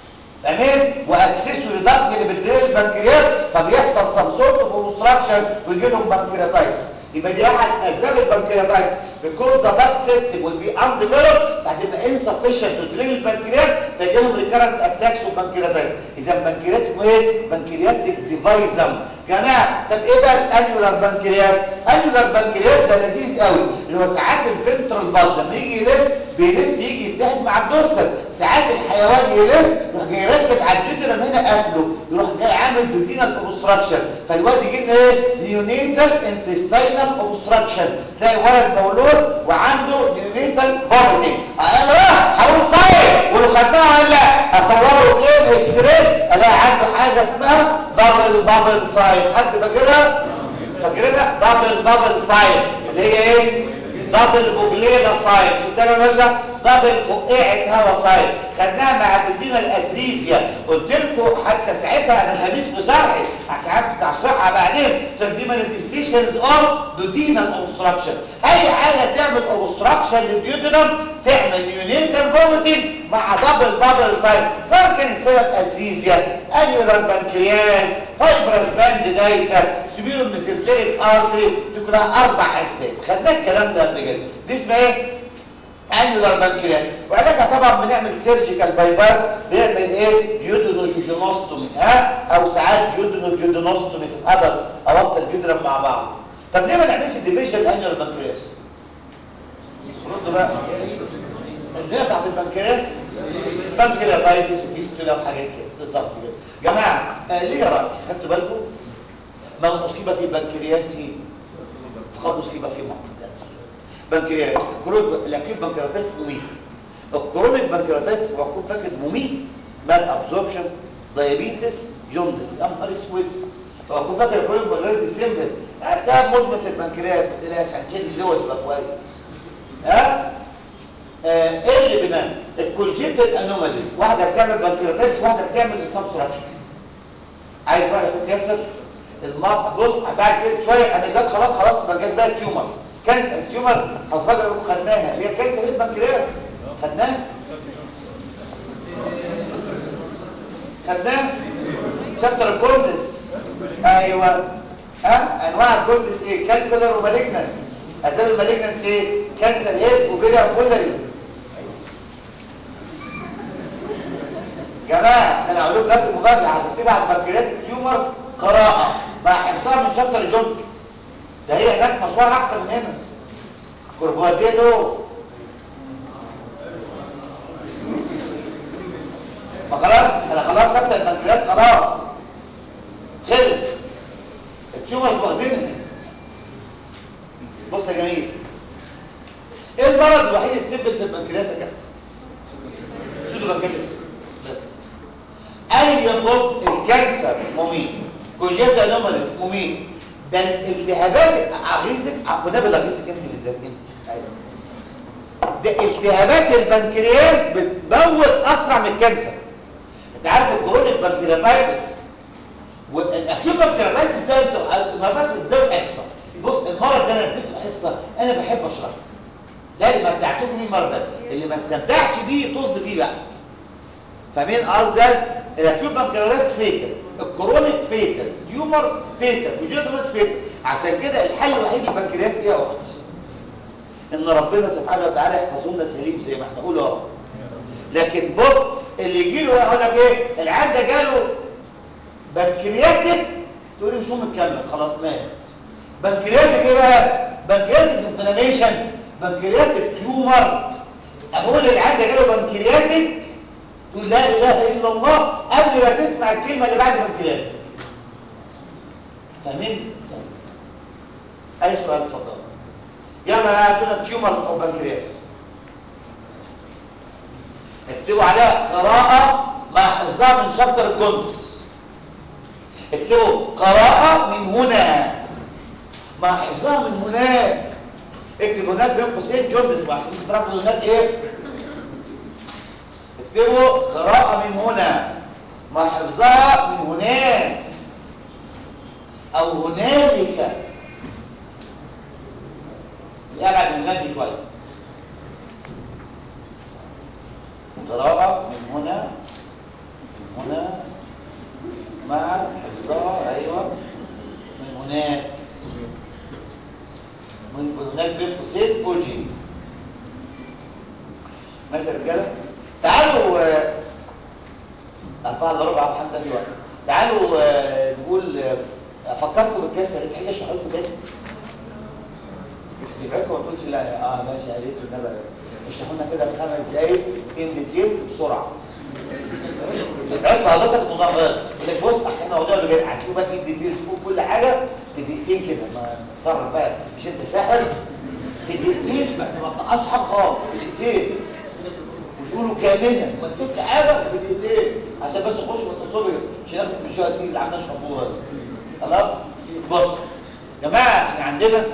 Speaker 2: تمام واكسسوري ضغط اللي بتدير البنكرياس فبيحصل سم سورت اوف اوبستراكشن ويجي لهم بنكرياتايتس يبقى دي احد اسباب البنكرياتايتس because the duct system will be undeveloped فهتبقى insufficient to drill البنكرياس فيجي لهم recurrent attacks of pancreatitis اذا البنكرياس اسمه ايه بنكرياتيك ديفايزم جماعه طب ايه بقى الانيولار بنكرياس انيولار بنكرياس ده لذيذ قوي اللي هو ساعات الفنترال باز لما يجي يلف بيلف يجي يتحد مع الدورسال ساعات الحيوان يلف يروح جاي راكب على الديدرم هنا قافله يروح جاي عامل دوبينال اوبستراكشن فالواد يجي لنا ايه نيونيتال انتستينال اوبستراكشن تلاقي ورا المولود وعنده نيونيتال فوميتنج انا بقى هقول صحيح ولو خدناها ولا لا اصوره ايه اكس راي الاقي عنده حاجه اسمها دبل بابل ساين حد فاكرها فاكرينها دبل بابل ساين اللي هي ايه دبل بوجلينا ساين شفتها يا باشا دبل فقاعه هوا ساين خدناها مع بدينا الاتريزيا قلت لكم حتى ساعتها انا خبيث في شرحي عشان كنت هشرحها بعدين دي مانيفستيشنز اوف دودينال اوبستراكشن اي حاجه تعمل اوبستراكشن للديودينم تعمل يونيتال فوميتنج مع دبل بابل ساين سواء كان السبب اتريزيا انيولار بانكرياس فايبرس باند دايسه سبيرو ميزنتريك ارتري دي كلها اربع اسباب خدنا الكلام ده قبل كده دي اسمها ايه انيولار بانكرياس وعلاجها طبعا بنعمل سيرجيكال بايباس بنعمل ايه ديودونوشوشونوستومي ها او ساعات ديودونو ديودونوستومي في الادلت اوصل بيضرب مع بعض طب ليه ما نعملش ديفيجن انيولار بانكرياس ردوا بقى الدنيا بتاعت البنكرياس بنكرياتايتس وفيستولا وحاجات كده بالظبط كده جماعه آه ليه يا راجل خدتوا بالكم من اصيب في بنكرياسه فقد اصيب في منطقه بنكرياس الكرونيك الاكيوت بنكرياتايتس مميت الكرونيك بنكرياتايتس بكون فاكر مميت مال ابزوربشن دايابيتس جوندس يا نهار اسود بكون فاكر الكرونيك بنكرياتايتس سيمبل ده مزمن في البنكرياس ما تقلقش هنشيل اللوز يبقى كويس ها آه ايه اللي بنام الكونجنتال انوماليز واحده بتعمل بنكرياتايتس واحده بتعمل سبستراكشن عايز بقى تتكسر المرض بص بعد كده شويه انا جت خلاص خلاص ما جاش بقى التيومرز كانت التيومرز هتفجر خدناها اللي هي كانسر البنكرياس خدناها خدناها شابتر الكوردس ايوه ها انواع الكوردس ايه كالكولر ومالجنان اسباب المالجنانس ايه كانسر هيد وبيريا بولري جماعه انا اقول لكم دلوقتي مفاجاه هتكتبها على البنكرياتيك تيومرز قراءه مع حفظها من شابتر جونز ده هي هناك مشروع احسن من هنا كورفوازيه له ما خلاص انا خلاص ثبت البنكرياس خلاص خلص التيومرز واخدينها بص يا جميل ايه المرض الوحيد السبب في البنكرياس يا كابتن سودو بنكرياس بس اي بص الكانسر مميت كونجنتال انوماليز مميت ده الالتهابات اغيظك عقداب الاغيظك انت بالذات انت ايوه ده التهابات البنكرياس بتموت اسرع من الكانسر انت عارف الكرونيك بنكرياتايتس والاكيوت بنكرياتايتس ده انتوا مرات قدام حصه بص المرض ده انا اديته حصه انا بحب اشرحه ده اللي متعتكم بيه المرض ده اللي ما استمتعش بيه طز فيه بقى فاهمين قصدي الاكيوت بنكرياس فيتال الكرونيك فيتال تيومر فيتال وجينومس فيتال عشان كده الحل الوحيد للبنكرياس ايه يا اختي ان ربنا سبحانه وتعالى يحفظه لنا سليم زي ما احنا قلنا اهو لكن بص اللي يجي له يقول لك ايه العيان ده جاله بنكرياتيك تقولي مش هم تكمل خلاص مات بنكرياتيك ايه بقى بنكرياتيك انفلاميشن بنكرياتيك تيومر اقول العيان ده جاله بنكرياتيك تقول لا اله الا الله قبل ما تسمع الكلمه اللي بعد بنكرياتيك فاهمين بس اي سؤال اتفضل يلا هاتوا لنا تيومر او بنكرياس اكتبوا عليها قراءة مع حفظها من شابتر الجندس اكتبوا قراءة من هنا مع حفظها من هناك اكتب هناك بين قوسين جندس وعشان تربطوا هناك ايه اكتبوا قراءة من هنا مع حفظها من هناك او هنالك الابعد من هناك بشويه قراءة من هنا من هنا مع حفظها ايوه من هناك من هناك بين قوسين اوجي ماشي يا رجاله تعالوا آه، أربعة إلا ربع أو حتى في وقت تعالوا آه، نقول آه، أفكركم بالكنسر أنت حاجة أشرح لكم تاني يفعلكم ما تقولش لا اه ماشي يا ريت والنبي اشرحوا لنا كده بخمس دقايق ان ديتيلز بسرعه يفعلكم حضرتك مضامنات يقول لك بص احسن احنا موضوع اللي جاي هسيبه بقى ان ديتيلز كل حاجه في دقيقتين كده ما تصرف بقى مش انت ساحر في دقيقتين بس ما تنقصش حاجه خالص في دقيقتين وتقولوا كاملا ما تسيبش حاجه في دقيقتين عشان بس نخش من الاسوفيجس مش ناخد من الشويه دي اللي عندنا شبوره دي خلاص بص يا جماعه احنا عندنا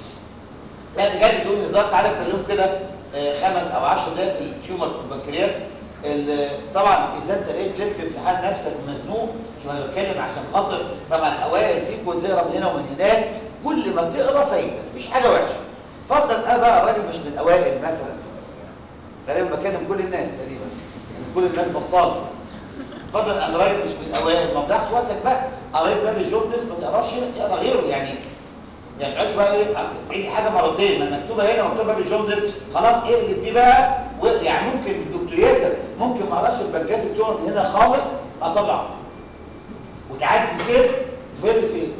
Speaker 2: لا بجد بدون هزار تعالى نتكلم كده آه، خمس او 10 دقايق في التيومر في البنكرياس ال- طبعا اذا انت لقيت ليله امتحان نفسك مزنوق شو انا بتكلم عشان خاطر طبعا الاوائل فيك وتقرا من هنا ومن هناك كل ما تقرا فايده مفيش حاجه وحشه فرضا انا بقى راجل مش من الاوائل مثلا غالبا بكلم كل الناس تقريبا كل الناس بصالي اتفضل انا راجل مش من الاوائل ما تضيعش وقتك بقى قريت باب الجوردس ما تقراش هنا اقرا غيره يعني يعني ما تقعدش بقى ايه تعيد حاجه مرتين ما مكتوبه هنا ومكتوبه بالجوندس خلاص اقلب دي بقى و- يعني ممكن الدكتور ياسر ممكن ما اقراش البنكات التور هنا خالص اطلع وتعدي سيف فيري سيف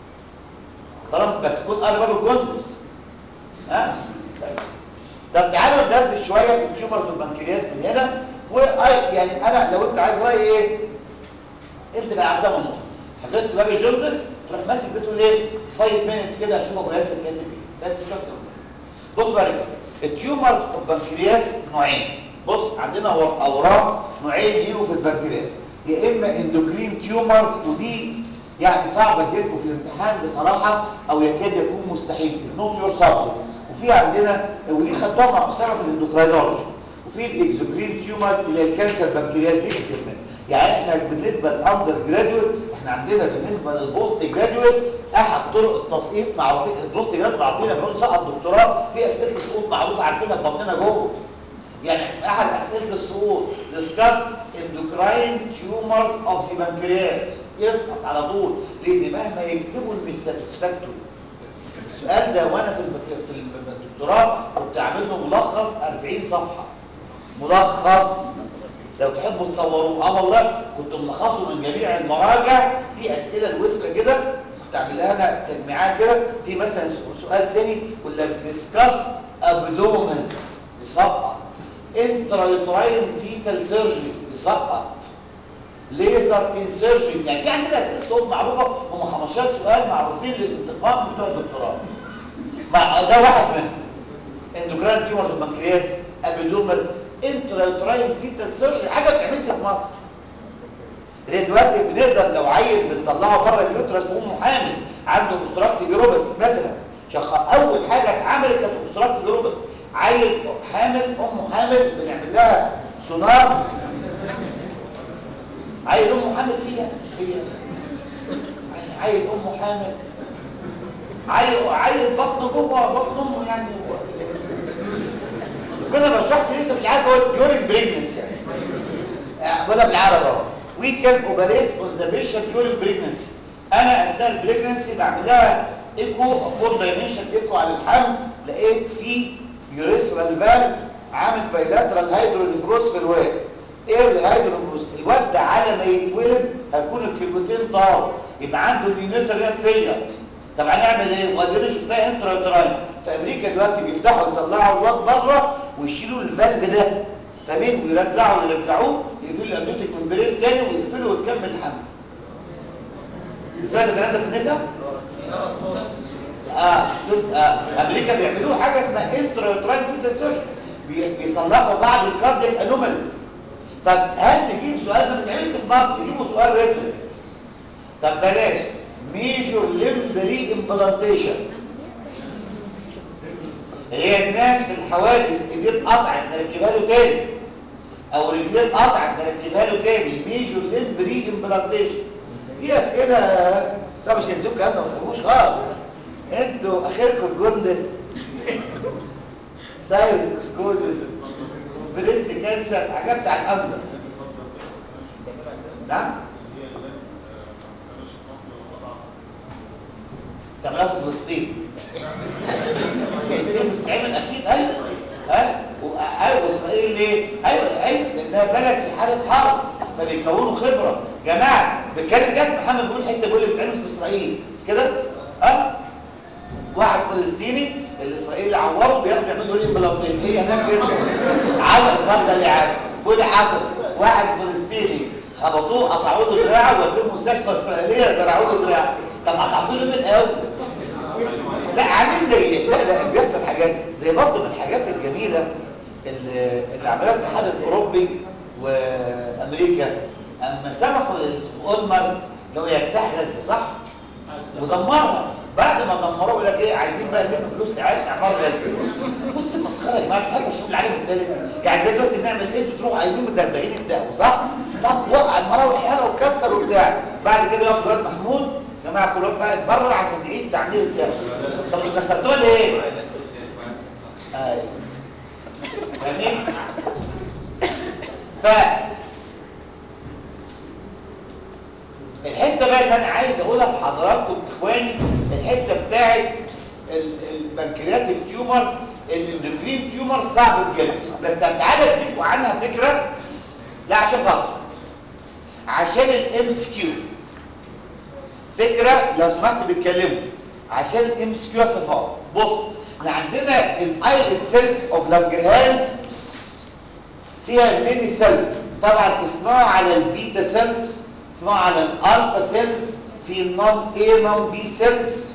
Speaker 2: طالما بس تكون قاري باب الجوندس ها بس طب تعالوا ندردش شويه في التيومرز والبنكرياس من هنا و يعني انا لو انت عايز رايي ايه امسك العزام النص حفظت باب الجوندس تروح ماسك ده تقول ايه 5 مينتس كده اشوف ابو ياسر كاتب ايه بس مش اكتر من كده. بص بقى يا رجاله التيومر البنكرياس نوعين بص عندنا هو اوراق نوعين ليهم في البنكرياس يا اما اندوكرين تيومرز ودي يعني صعبه تجيلكم في الامتحان بصراحه او يكاد يكون مستحيل از نوت يور سبجكت وفي عندنا ودي خدتها مع اسامه في الاندوكرينولوجي وفي الاكزوكرين تيومر اللي هي الكانسر بنكرياس دي كمان يعني احنا بالنسبه للاندر جراديويت احنا عندنا بالنسبه للبوست جراديويت احد طرق التسقيط معروفين البوست جراديويت معروفين لما بنقول سقط دكتوراه في اسئله السقوط معروفه عارفينها ببطننا جوه يعني احد اسئله السقوط discuss endocrine tumors of the pancreas يسقط على طول لان مهما يكتبوا مش ساتسفاكتوري السؤال ده وانا في البك... في الدكتوراه كنت عامل له ملخص 40 صفحه ملخص لو تحبوا تصوروه اه والله كنت ملخصه من جميع المراجع في اسئله الوسخه كده كنت اعملها انا تجميعات كده في مثلا سؤال تاني يقول لك ديسكاس ابدومنز يسقط انترايوتراين فيتال سيرجري يسقط ليزر انسيرجن يعني في عندنا اسئله صوت معروفه هم 15 سؤال معروفين للانتقام بتوع الدكتوراه مع ده واحد منهم اندوكراين تيومرز البنكرياس ابيدومرز انترايوتراين فيتال سيرجري حاجه ما بتعملش في مصر ليه دلوقتي بنقدر لو عيل بنطلعه بره اليوترس وامه حامل عنده مستراكت جيروبس مثلا شخ اول حاجه اتعملت كانت مستراكت جيروبس عيل حامل امه حامل بنعمل لها سونار عيل امه حامل فيها هي عيل امه حامل عيل عيل بطن جوه بطن امه يعني كنا بشرحت لسه مش عارف اقول ديورنج بريجنسي يعني اعملها بالعربي اهو وي كان اوبريت اون ذا بيشنت ديورنج بريجنسي انا اثناء البريجنسي بعمل لها ايكو فور دايمنشن ايكو على الحمل لقيت في يوريثرال فالف عامل بايلاترال هيدرونيفروز في الواد ايرلي هيدرونيفروز الواد ده على ما يتولد هيكون الكلمتين طاروا يبقى عنده نيونيتال فيلير طب هنعمل ايه وادينا شفتها انترا في امريكا دلوقتي بيفتحوا يطلعوا الواد بره ويشيلوا الفالف ده فاهمين ويرجعوا يرجعوه يقفلوا الامنيوتيك ممبرين تاني ويقفلوا ويكمل الحمل سمعتوا الكلام ده في النساء اه شفت آه. امريكا بيعملوه حاجه اسمها انترا يوتراين فيتال سيرجري بيصلحوا بعض الكاردياك انوماليز طب هل نجيب سؤال ما بتعملش في مصر يجيبوا سؤال ريتم طب بلاش ميجور لمبري امبلانتيشن هي الناس في الحوادث ايدين قطعت نركبها له تاني او رجلين قطعت نركبها له تاني ميجور لمبري امبلانتيشن دي اسئله ده مش هتزوج كلام ما تخافوش خالص انتوا اخركم الجندس سايرس سكوزس بريست كانسر حاجات بتاع الامن نعم تعملها في فلسطين فلسطين بتتعمل اكيد ايوه ها ايوه اسرائيل ليه ايوه ايوه لانها بلد في حاله حرب فبيكونوا خبره جماعه بكلم جد محمد بيقول حته بيقول اللي بتعمل في اسرائيل مش كده ها واحد فلسطيني الاسرائيلي عوره بياخد يعمل له امبلانتين هي هناك كده علق اتفضل يا عم قول حصل واحد فلسطيني خبطوه قطعوا له دراعه ودوه مستشفى اسرائيليه زرعوا له دراعه طب قطعتوا له من الاول لا عامل زي لا لا بيحصل حاجات زي برضه من الحاجات الجميله اللي, اللي عملها الاتحاد الاوروبي وامريكا اما سمحوا لاولمرت لو يجتاح غزه صح ودمرها بعد ما دمروه يقول لك ايه عايزين بقى نلم فلوس لاعاده اعمار غزه بص المسخره يا جماعه بتحب اشوف العالم الثالث يعني زي دلوقتي نعمل ايه تروحوا عايزين مدردقين الدقوا صح طب وقع المراوح يلا وكسر وبتاع بعد كده يقف الواد محمود يا جماعه كل واحد بقى يتبرع عشان يعيد تعمير الدقوا طب انتوا كسرتوها ليه؟ ايوه فاهمين؟ ف الحته بقى اللي انا عايز اقولها لحضراتكم اخواني الحته بتاعت البنكرياتيك تيومرز الاندوكرين تيومر صعب جدا بس تعالى اديكوا عنها فكره لا عشان خاطر عشان الام اس كيو فكره لو سمحت بيتكلموا عشان الام اس كيو صفات بص احنا عندنا الايلت سيلز اوف لانجرهانز فيها ميني سيلز طبعا تسمعوا على البيتا سيلز تسمعوا على الالفا سيلز في النون اي نون بي سيلز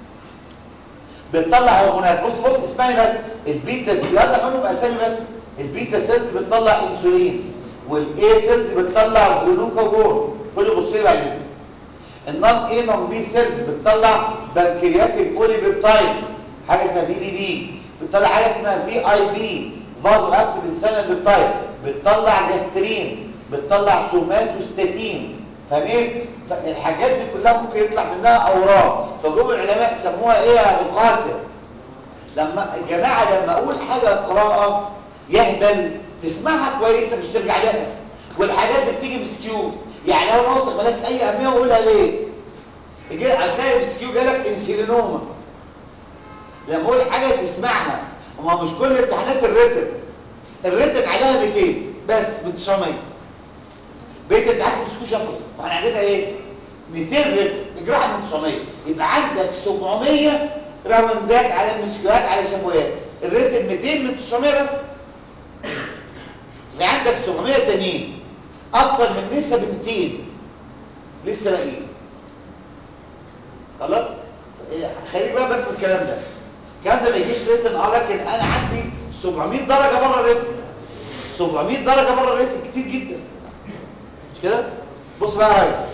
Speaker 2: بتطلع هرمونات بص بص اسمعني بس البيتا سيلز يلا نقولهم اسامي بس البيتا سيلز بتطلع انسولين والاي سيلز بتطلع جلوكاجون كله بص لي بعد كده النون اي نون بي سيلز بتطلع بنكرياتيك بولي بيبتايد حاجه اسمها بي بي بي بتطلع حاجه اسمها في اي بي فازو اكتيف انسان بيبتايد بتطلع جاسترين بتطلع سوماتوستاتين فاهمين فالحاجات دي كلها ممكن يطلع منها اورام فجم العلماء سموها ايه يا ابو قاسم لما الجماعه لما اقول حاجه قراءه يهبل تسمعها كويسه مش ترجع لها والحاجات دي بتيجي مسكيو يعني لو نوصل مالهاش اي اهميه واقولها ليه يجي هتلاقي مسكيو جالك انسيلينوما لما اقول حاجه تسمعها ما مش كل امتحانات الريتن الريتن عليها 200 بس من 900 بقيت امتحانات مسكو شفوي واحنا عندنا ايه 200 ريتن الجراحه من 900 يبقى عندك 700 راوندات على المسكوات على شفويات الريتن 200 من 900 بس في عندك 700 تانيين اكتر من نسب 200 لسه باقيين خلاص خليك بقى بالك من الكلام ده الكلام ده ما يجيش ريتن اه لكن انا عندي 700 درجه بره الريتن 700 درجه بره الريتن كتير جدا مش كده بص بقى يا ريس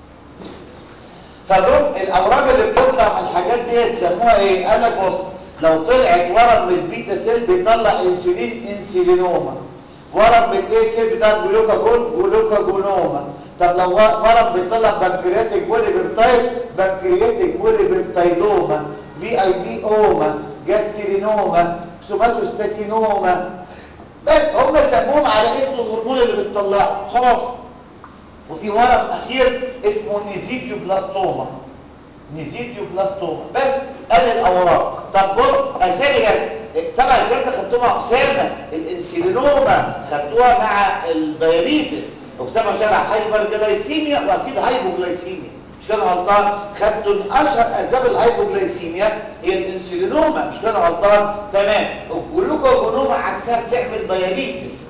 Speaker 2: فدول الاورام اللي بتطلع من الحاجات دي يسموها ايه قال لك بص لو طلعت ورم من البيتا سيل بيطلع انسولين انسولينوما ورم من الاي سيل بتاع جلوكاجون جلوكاجونوما طب لو ورم بيطلع بنكرياتيك بولي بيبتايد بنكرياتيك بولي بيبتايدوما في اي بي اوما جاسترينوما سوماتوستاتينوما بس هم سموهم على اسم الهرمون اللي بتطلعه خلاص وفي ورم اخير اسمه نيزيديو بلاستوما نيزيديو بلاستوما بس قال الاوراق طب بص اسامي بس طبعا الكلام ده خدتوها مع اسامه الانسولينوما خدتوها مع الديابيتس وكتبها شرح هايبرجلايسيميا واكيد هايبوجلايسيميا مش كان غلطان خدتوا من اشهر اسباب الهايبوجلايسيميا هي الانسولينوما مش كان غلطان تمام الجلوكوجونوما عكسها بتعمل ديابيتس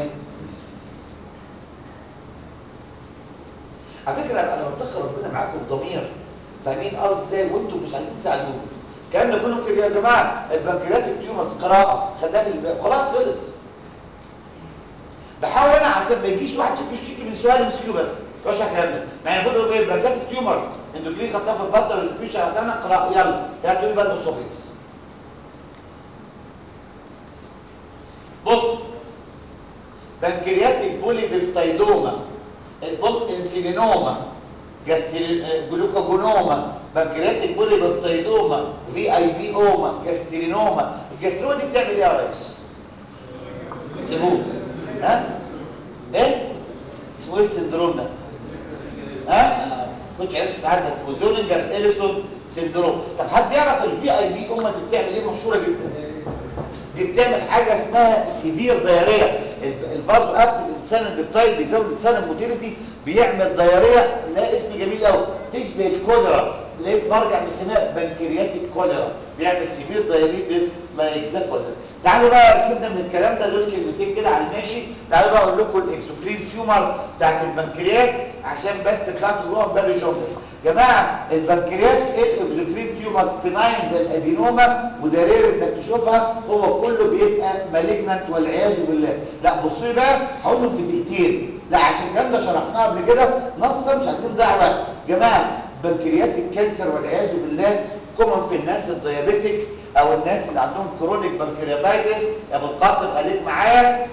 Speaker 2: على فكره انا بتخر ربنا معاكم بضمير فاهمين قصدي ازاي وانتم مش عايزين تساعدوني الكلام ده كله كده يا جماعه البنكريات التيومرز قراءه خدناها في الباب خلاص خلص بحاول انا عشان ما يجيش واحد يشتكي من سؤال مسكيو بس مش الكلام ده ما المفروض ايه البنكريات التيومرز اندوكرين خدتها في البطن والسبيشال عندنا قراءه يلا يا تقول بقى الاسوفيس بص بنكرياتيك بولي بيبتايدوما بص انسيلينوما جلوكوجونوما بنكرياتيك بولي بيبتايدوما في اي بي اوما جاسترينوما الجاسترينوما دي بتعمل ايه يا ريس سيبوه ها ايه اسمه ايه السندروم ده ها كنت عرفت هذا اسمه زولينجر اليسون سندروم طب حد يعرف الفي اي بي اوما دي بتعمل ايه مشهوره جدا دي بتعمل حاجه اسمها سيفير دايريه الفازو اكتف انسان البيبتايد بيزود انسان الموتيليتي بيعمل دايريه لا اسم جميل قوي تشبه الكوليرا لقيت مرجع بيسميها بنكرياتيك كوليرا بيعمل سيفير دايابيتس لايك ذا كوليرا تعالوا بقى سيبنا من الكلام ده دول كلمتين كده على الماشي تعالوا بقى اقول لكم الاكسوكرين تيومرز بتاعت البنكرياس عشان بس تطلعوا جواهم باب الجوندس جماعه البنكرياس ايه الاكسوكرين تيومرز بناين زي الادينوما وده رير انك تشوفها هو كله بيبقى مالجنت والعياذ بالله لا بصوا لي بقى هقول لهم في دقيقتين لا عشان الكلام ده شرحناه قبل كده نصا مش عايزين نضيع وقت جماعه بنكرياتيك كانسر والعياذ بالله كومن في الناس الديابيتكس او الناس اللي عندهم كرونيك بنكرياتايتس يا ابو القاسم خليك معايا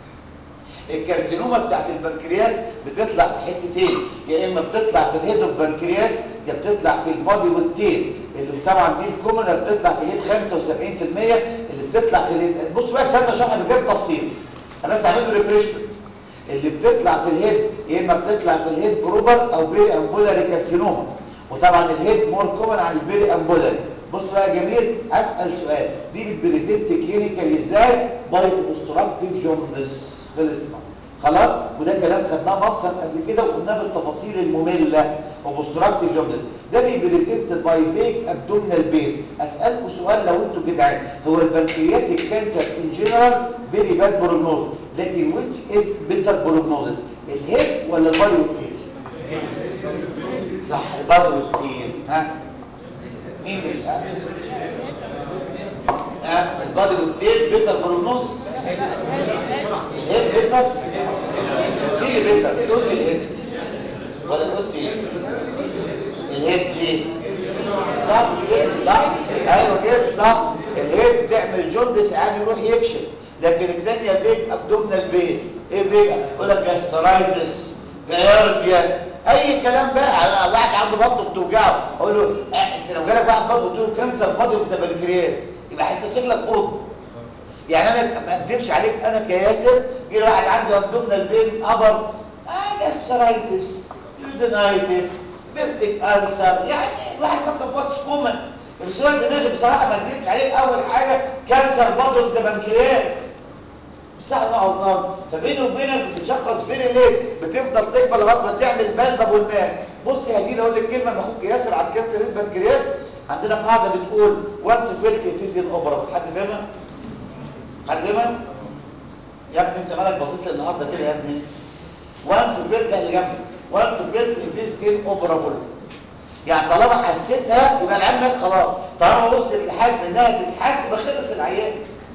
Speaker 2: الكارسينوما بتاعت البنكرياس بتطلع في حتتين يا اما بتطلع في الهيد البنكرياس يا بتطلع في البادي والتيل اللي طبعا دي الكومن اللي بتطلع في الهيد 75% اللي بتطلع في الهيد بص بقى الكلام ده شرح بجد تفصيل انا بس هعمل له ريفريشمنت اللي بتطلع في الهيد يا اما بتطلع في الهيد بروبر او بيري امبولاري كارسينوما وطبعا الهيد مور كومن عن البيري امبولاري بص بقى يا جميل اسال سؤال دي بتبريزنت كلينيكال ازاي باي اوبستراكتيف جوندس خلصنا خلاص وده كلام خدناه نصا قبل كده وقلناه بالتفاصيل الممله اوبستراكتيف جوندس ده بيبريزنت باي فيك ابدومينال بين اسالكم سؤال لو انتوا جدعان هو البنكرياتيك كانسر ان جنرال فيري باد بروجنوز لكن which از بيتر بروجنوزس الهيد ولا الباي والتيل صح الباي والتيل ها مين اللي ها البادي والتيل بيتر بروجنوزس الهيد بيتر مين اللي بيتر تقول لي الهيد ولا قلت ايه الهيد ليه صح كده صح ايوه كده صح الهيد بتعمل جوندس عادي يروح يكشف لكن الثانيه فيك ابدومينال بين ايه فيك يقول لك جاسترايتس جايرديا اي كلام بقى واحد عنده بطنه بتوجعه اقول له اه انت لو جالك واحد بطنه بتوجعه كانسر بطن في البنكرياس يبقى انت شكلك قط يعني انا ما اكذبش عليك انا كياسر جه واحد عنده ابدومينال بين ابر اه جاسترايتس يودينايتس بيبتيك ألسر يعني الواحد فكر في واتس كومن السؤال دماغي بصراحه ما اكذبش عليك اول حاجه كانسر بطن في البنكرياس صح انا غلطان فبيني وبينك بتتشخص فين ليه بتفضل تكبر لغايه ما تعمل بلبب والماس بص يا دي اقول لك كلمه من اخوك ياسر عن كانسر البنكرياس عندنا قاعده بتقول وانس فيلت اتيز الاوبرا حد فاهمها حد فاهمها يا ابني انت مالك باصص لي النهارده كده يا ابني وانس فيلت اللي جنبك وانس فيلت اتيز ان اوبرابل يعني طالما حسيتها يبقى العيان مات خلاص طالما وصلت لحد انها تتحس يبقى خلص العيان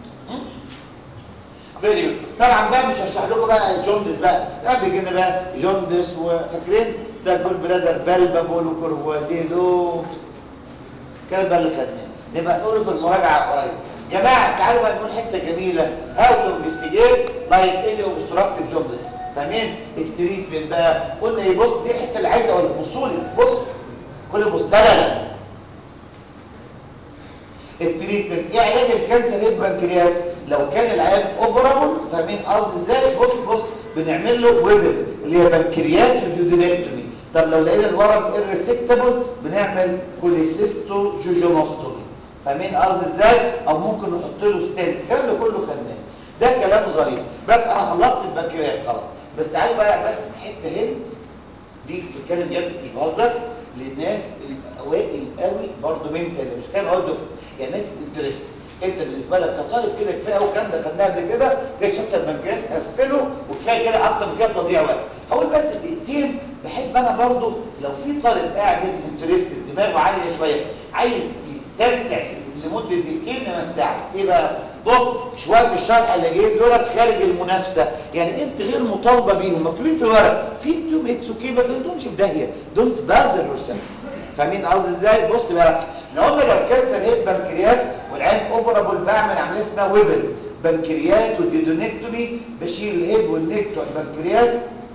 Speaker 2: فيري طبعا بقى مش هشرح لكم بقى جوندس بقى لا بيجي لنا بقى جوندس وفاكرين بتاع جول برادر بلبابول وكورفوازيدو الكلام بقى اللي خدناه نبقى نقوله في المراجعه قريب جماعه تعالوا بقى نقول حته جميله هاو تو انفستيجيت لايك اني اوبستراكتيف جوندس فاهمين التريتمنت بقى قلنا ايه بص دي الحته اللي عايزه اقولها بصوا لي بص كل بص لا لا لا التريتمنت ايه علاج الكانسر البنكرياس لو كان العيان اوبرابل فاهمين قصدي ازاي بص بص بنعمل له ويبل اللي هي بنكريات وديودينكتومي طب لو لقينا الورم irresectable بنعمل كوليسيستو جوجونوستومي فاهمين قصدي ازاي او ممكن نحط له ستنت الكلام ده كله خدناه ده كلام ظريف بس انا خلصت البنكرياس خلاص بس تعالوا بقى بس حته هند دي بتتكلم جد مش بهزر للناس الاوائل قوي برضه منتال مش كلام اول دفعه يعني ناس انترست انت بالنسبه لك كطالب كده كفايه قوي كام ده خدناها قبل كده جاي شابتر البنكرياس قفله وكفايه كده اكتر من كده تضييع وقت هقول بس دقيقتين بحب انا برضه لو في طالب قاعد انترست دماغه عاليه شويه عايز يستمتع لمده دقيقتين نمتعه ايه بقى بص شويه الشرح اللي جايين دولت خارج المنافسه يعني انت غير مطالبه بيهم مكتوبين في الورق في انتم اتس اوكي بس ما تقومش في داهيه دونت باذر يور سيلف فاهمين قصدي ازاي بص بقى احنا قلنا لو كانسر هيد بنكرياس والعين اوبرابل بعمل عمليه اسمها ويبل بنكريات وديدونكتومي بشيل الهيد والنيك بتوع البنكرياس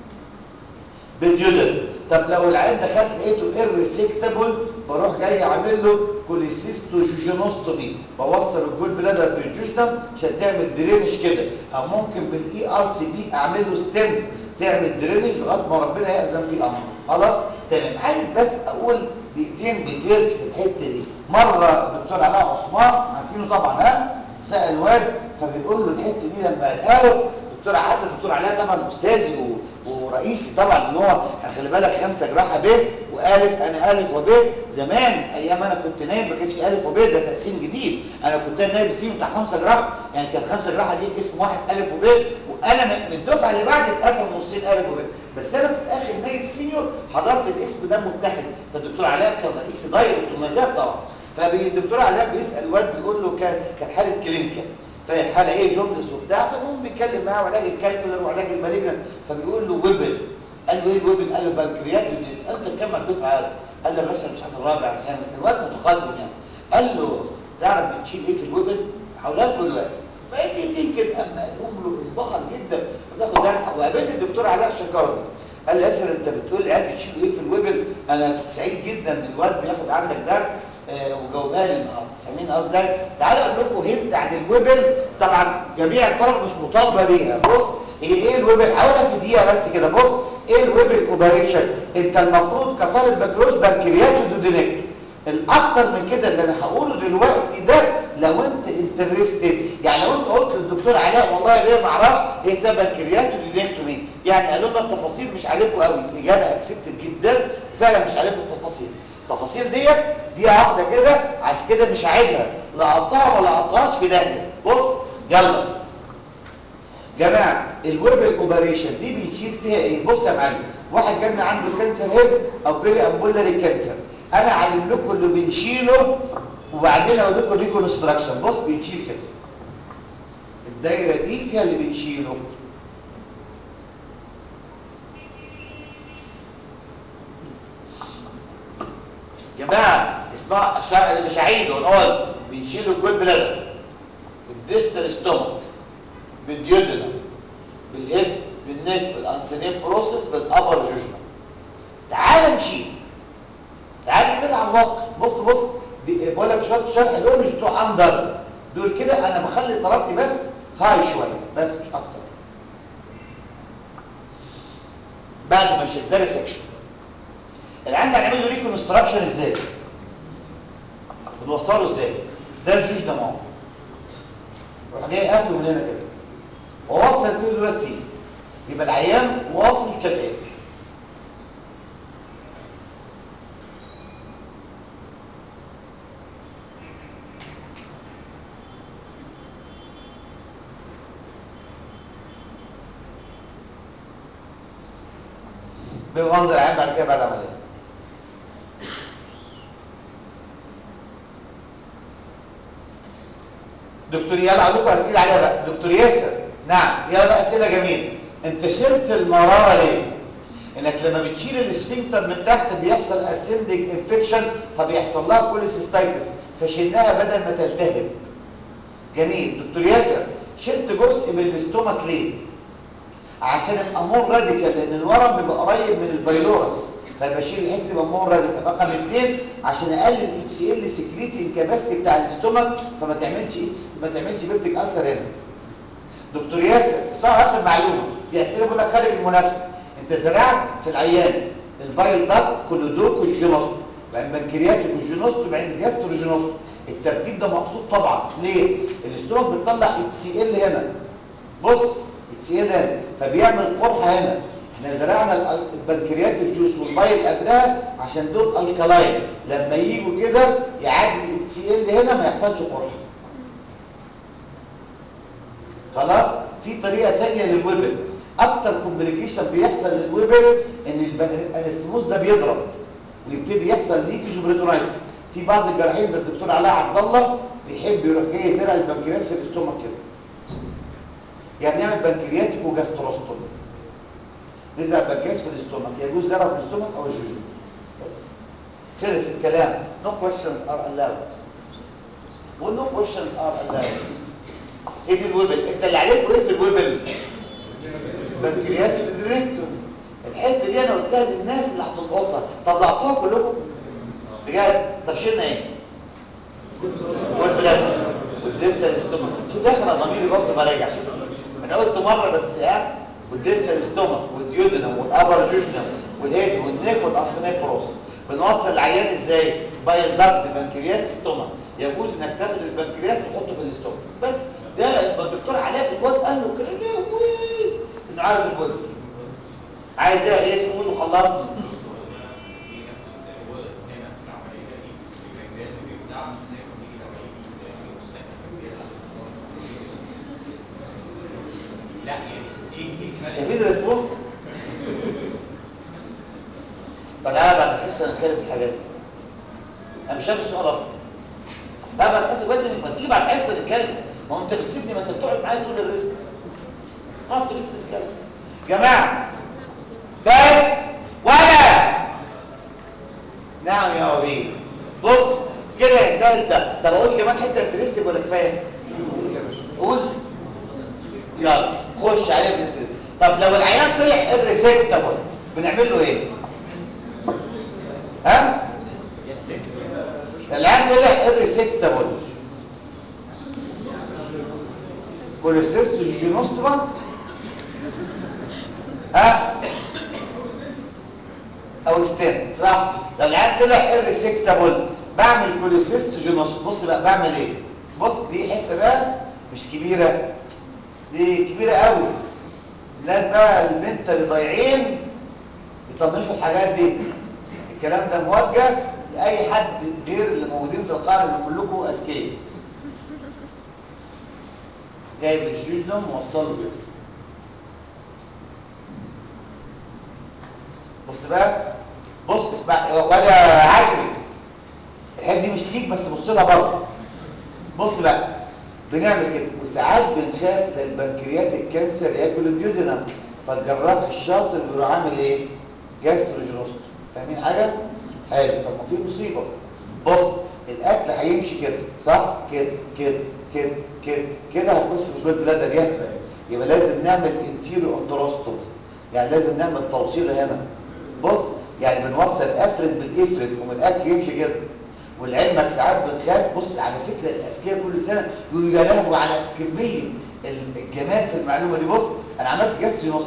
Speaker 2: بالجدر طب لو العين دخلت لقيته irresectable بروح جاي عامل له كوليسيستو جوجينوستومي بوصل الجول بلادر بالجوجنم عشان تعمل درينج كده او ممكن بالاي ار سي بي اعمل له ستيم تعمل درينج لغايه ما ربنا ياذن في امره خلاص تمام عايز بس اقول دقيقتين ديتيلز في الحته دي مره الدكتور علاء عثمان عارفينه طبعا ها سال واد فبيقول له الحته دي لما قالها له دكتور عادل الدكتور علاء طبعا استاذي و... ورئيسي طبعا ان هو خلي بالك خمسه جراحه ب والف انا الف وب زمان ايام انا كنت نايم ما كانش الف وب ده تقسيم جديد انا كنت نايم سين بتاع خمسه جراحه يعني كان خمسه جراحه دي اسم واحد الف وب وانا من الدفعه اللي بعد اتقسم نصين الف وب بس انا كنت اخر نايب سينيور حضرت الاسم ده متحد فالدكتور علاء كان رئيسي دايركت ومزاج طبعا فالدكتور علاء بيسال الواد بيقول له كان كانت حاله كلينيكال فالحاله ايه جملس وبتاع فالمهم بيتكلم معاه وعلاج الكالكولر وعلاج المالجنت فبيقول له ويبل قال له ايه الويبل قال له بنكريات قال له كم الدفعه قال له يا باشا مش عارف الرابع الخامس الواد متقدم يعني قال له تعرف بتشيل ايه في الويبل هقولها لكم دلوقتي فدقيقتين كده اما الام له انبهر جدا بتاخد درس وقابلت الدكتور علاء شكرني قال لي ياسر انت بتقول العيال بتشيل ايه في الويبل انا كنت سعيد جدا ان الواد بياخد عندك درس آه وجاوبها لي النهارده فاهمين قصدي ازاي تعالوا اقول لكم هنت عن الويبل طبعا جميع الطلبه مش مطالبه بيها بص هي ايه الويبل هقولها في دقيقه بس كده بص ايه الويبل اوبريشن انت المفروض كطالب بكالوريوس بنكريات ودودينكتو الاكتر من كده اللي انا هقوله دلوقتي ده لو انت انترستد يعني لو انت قلت للدكتور علاء والله ليه ما اعرفش ايه اسمها بنكريات ودودينكتومي يعني قالوا لنا التفاصيل مش عليكم قوي الاجابه اكسبتد جدا فعلا مش عليكم التفاصيل التفاصيل ديت دي واحده كده عايز كده مش عايدها لا اقطعها ولا اقطعهاش في داهيه بص يلا جماعه الويبل اوبريشن دي بنشيل فيها ايه بص يا معلم واحد جالنا عنده كانسر هيد او بيري امبولاري كانسر انا علم لكم اللي بنشيله وبعدين اقول لكم ريكونستراكشن بص بنشيل كده الدايره دي فيها اللي بنشيله جماعه اسمع الشرع اللي مش هعيده نقول بنشيل الجول بلادر بالديستال ستومك بالديودنا بالهيب بالنك بالانسينيب بروسيس بالابر جوجنا تعال نشيل تعال نعملها على الواقع بص بص بقول لك شويه الشرح دول مش بتوع اندر دول كده انا بخلي طلبتي بس هاي شويه بس مش اكتر بعد ما شلت ده سكشن العند هنعمل له ريكونستراكشن ازاي بنوصله ازاي ده الجوج ده معه روح جاي قافله من هنا كده ووصل فيه دلوقتي فيه يبقى العيان واصل كالاتي بمنظر العيان بعد كده بعد عمليه دكتور يلا عندكم اسئله عليها بقى دكتور ياسر نعم يلا بقى اسئله جميله انت شلت المراره ليه انك لما بتشيل الاسفنكتر من تحت بيحصل اسندنج انفكشن فبيحصل لها كوليسيستايتس فشلناها بدل ما تلتهب جميل دكتور ياسر شلت جزء من الاستومك ليه عشان الامور راديكال لان الورم بيبقى قريب من البايلورس فبشيل الحته تبقى مور راديكال رقم اثنين عشان اقلل الاتش سي ال سكريتنج كاباسيتي بتاع الاستومك فما تعملش اتش ما تعملش بيبتيك السر هنا دكتور ياسر اسمعوا اخر معلومه دي اسئله بقول لك خارج المنافسه انت زرعت في العيان البايل داكت كولودوك والجينوست بعدين بنكرياتيك والجينوست وبعدين جاستروجينوست الترتيب ده مقصود طبعا ليه الاستومك بتطلع اتش سي ال هنا بص اتش سي ال هنا فبيعمل قرحه هنا احنا زرعنا البنكرياتيك جوس والبايل قبلها عشان دول الكلاين لما يجوا كده يعدي الاتش سي ال هنا ما يحصلش قرحه خلاص في طريقه ثانيه للويبل اكتر كومبليكيشن بيحصل للويبل ان الانستموس ده بيضرب ويبتدي يحصل ليكج وبريتونايتس في بعض الجراحين زي الدكتور علاء عبد الله بيحب يروح جاي زرع البنكرياس في الاستومك كده يعني يعمل بنكرياتيك وجاستروستومي نزرع البنكرياس في الاستومك يجوز زرعه في الاستومك او الجوجو بس خلص الكلام no questions are allowed و no questions are allowed ايه دي الويبل انت اللي عليك ايه في الويبل بنكرياتيك ادرينكتوم الحته دي انا قلتها للناس اللي هتلقطها طلعتوها كلكم بجد طب شلنا ايه والبلاد والديستال ستومك شوف يا اخي انا ضميري برضه براجع شوف انا قلت مره بس ها والديستال ستومك والديودنم والابر جوجنم والهيد والنيك والانسنيك بروسس بنوصل العيان ازاي بايل داكت بنكرياس ستومك يجوز انك تاخد البنكرياس تحطه في الاستومك بس ده الدكتور علاء الواد قال له كده ليه انه عارف الواد عايز ايه يا اسمه قول وخلصني شايفين الريسبونس فانا بعد الحصه نتكلم في الحاجات دي انا مش شايف السؤال اصلا لا بعد الحصه بدري ما تيجي بعد الحصه نتكلم ما هو انت بتسيبني ما انت بتقعد معايا تقول الريسك اقعد في الريسك نتكلم جماعه بس ولا نعم يا وبيه بص كده انتهى ده طب اقول كمان حته انترستنج ولا كفايه قول يلا خش عليه بالانترست طب لو العيان طلع الريسبتابل بنعمل له ايه ها العيان طلع الريسبتابل كوليسيستوجينوستوما ها او ستين صح لو العيان طلع الريسكتابل بعمل كوليسيستوجينوس بص بقى بعمل ايه بص دي حته بقى مش كبيره دي كبيره قوي الناس بقى البنت اللي ضايعين يطنشوا الحاجات دي الكلام ده موجه لاي حد غير اللي موجودين في القاعه اللي كلكم اذكياء جايب الجوج ده موصله كده بص بقى بص اسمع ولا عشري الحته دي مش ليك بس بص لها برضه بص بقى بنعمل كده وساعات بنخاف للبنكرياتيك كانسر ياكل الديودنم فالجراح الشاطر بيروح عامل ايه جاستروجينوست فاهمين حاجه حلو طب ما في مصيبه بص الاكل هيمشي كده صح كده كده كده كده كده هتبص في الجول بلادر يهبل يبقى لازم نعمل انتيريو اندروستوم يعني لازم نعمل توصيله هنا بص يعني بنوصل افرد بالافرد ومن الاكل يمشي كده ولعلمك ساعات بنخاف بص على فكره الاذكياء كل سنه يقولوا يا لهوي على كميه الجمال في المعلومه دي بص انا عملت جاستري نص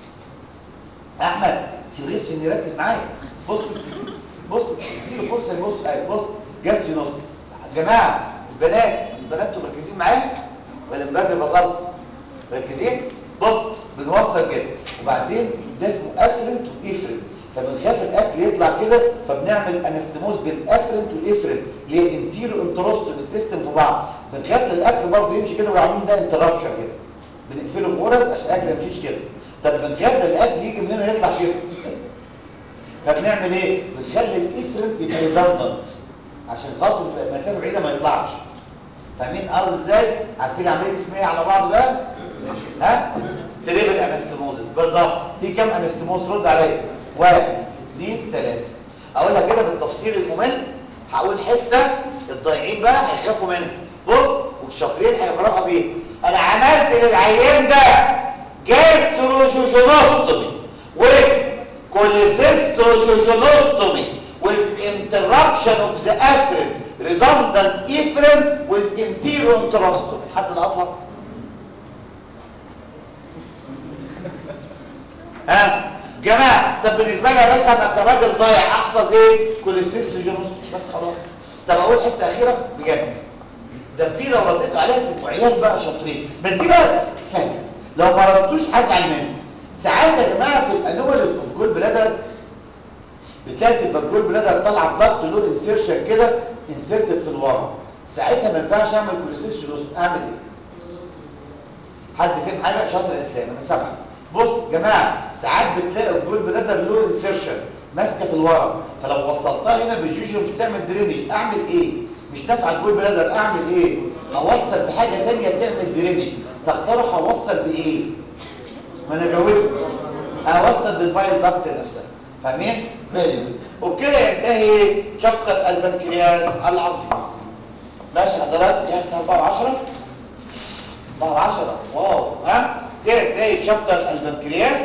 Speaker 2: احمد سيبغيس ان يركز معايا بص بص اديله فرصه يبص اهي بص جاستري نص جماعه البنات البنات انتوا مركزين معايا ولا مبرر فصلت مركزين بص بنوصل كده وبعدين ده اسمه افرنت وافرنت فبنخاف الاكل يطلع كده فبنعمل انستموز بالافرنت والافرنت اللي هي انتيرو انتروست بتستم في بعض بنخاف الاكل برضه يمشي كده وعاملين ده انترابشن كده بنقفله بغرز عشان الاكل ما يمشيش كده طب بنخاف الاكل يجي من هنا يطلع كده فبنعمل ايه بنخلي الافرنت يبقى ريدندنت عشان خاطر يبقى المسافه بعيده ما يطلعش فاهمين قصدي ازاي عارفين العمليه دي اسمها ايه على بعض بقى ها تريبل انستموزس بالظبط في كام انستموز رد عليا واحد اثنين ثلاثة اقولها كده بالتفصيل الممل هقول حتة الضايعين بقى هيخافوا منها بص والشاطرين هيفرحوا بيها انا عملت للعيان ده جاستروشوشونوستومي ويز cholecystososionostomy with interruption of the afferent redundant efferent with enteroenterostomy حد الأطلع ها جماعة طب بالنسبة لي يا باشا انا كراجل ضايع احفظ ايه كوليسيستوجينوستومي بس خلاص طب اقول حتة اخيرة بجد ده دي لو رديتوا عليها تبقوا عيال بقى شاطرين بس دي بقى سهله لو ما ردتوش هزعل منكم ساعات يا جماعه في الانوماليز اوف جول بلادر بتلاقي تبقى الجول بلادر طالعه بضغط له انسيرشن كده انسيرتد في الورا ساعتها ما ينفعش اعمل كوليسيستوس اعمل ايه حد فين حاجه شاطر يا اسلام انا سامع بص يا جماعه ساعات بتلاقي الجول بلادر له انسيرشن ماسكه في الورا فلو وصلتها هنا بالجيجو مش تعمل درينج اعمل ايه مش نافعه الجول بلادر اعمل ايه اوصل بحاجه ثانيه تعمل درينج تقترح اوصل بايه ما انا جاوبت اوصل بالبايل باكت نفسها فاهمين فيري جود وبكده ينتهي شابتر البنكرياس العظيم ماشي حضرات يا الساعه 4 و10 4 و10 واو ها كده ينتهي شابتر البنكرياس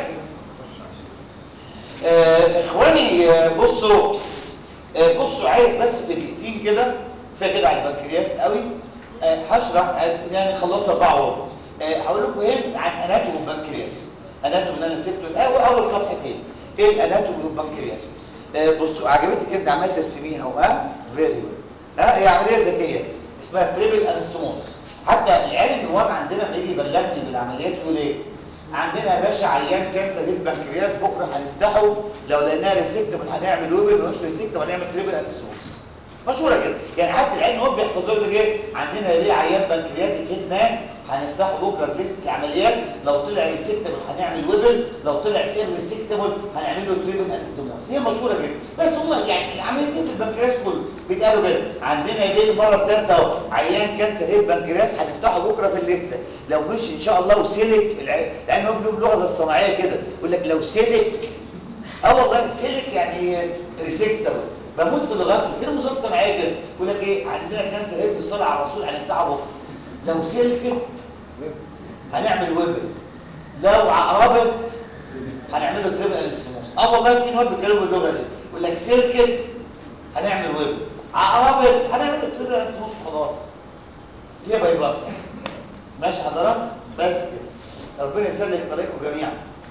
Speaker 2: آه اخواني آه بصوا بس آه بصوا عايز بس في دقيقتين كده كفايه كده على البنكرياس قوي آه هشرح يعني خلصت اربعه وربع آه هقول لكم هنا عن اناتومي البنكرياس اناتومي اللي انا سبته الاول اول صفحتين ايه الاناتومي البنكرياس آه بصوا عجبتك انت عمال ترسميها وها فيري جود ها هي عمليه ذكيه اسمها تريبل انستوموسس حتى العيال النواب عندنا لما يجي يبلغني بالعمليات يقول ايه عندنا يا باشا عيان كانسر البنكرياس بكره هنفتحه لو لقيناها ريسكتبل هنعمل ويبل مش ريسكتبل هنعمل تريبل انستوموسس مشهوره كده يعني حتى العين هو بيحفظوا لك ايه عندنا ليه عيان بنكرياتيك هيد ماس هنفتحه بكره في ليست العمليات لو طلع ريسكتبل هنعمل ويبل لو طلع غير ريسكتبل هنعمل له تريبل انستموس هي مشهوره جدا بس هم يعني العمليه دي في البنكرياس كله بيتقالوا كده عندنا ليه المره الثالثه اهو عيان كانسر هيد بنكرياس هنفتحه بكره في الليسته لو مشي ان شاء الله وسلك العين هو باللغه الصناعيه كده يقول لك لو سلك اه والله سلك يعني ريسكتبل بموت في اللغات كده مسلسل صناعيه كده يقول لك ايه عندنا كانسر هيب بالصلاه على الرسول هنفتحه بكره لو سلكت هنعمل ويبل لو عقربت هنعمل له تريبل انستموس اه والله في نواب بيتكلموا باللغه دي يقول لك سلكت هنعمل ويبل عقربت هنعمل له تريبل انستموس خلاص هي باي باص ماشي حضرات بس كده ربنا يسلك طريقكم جميعا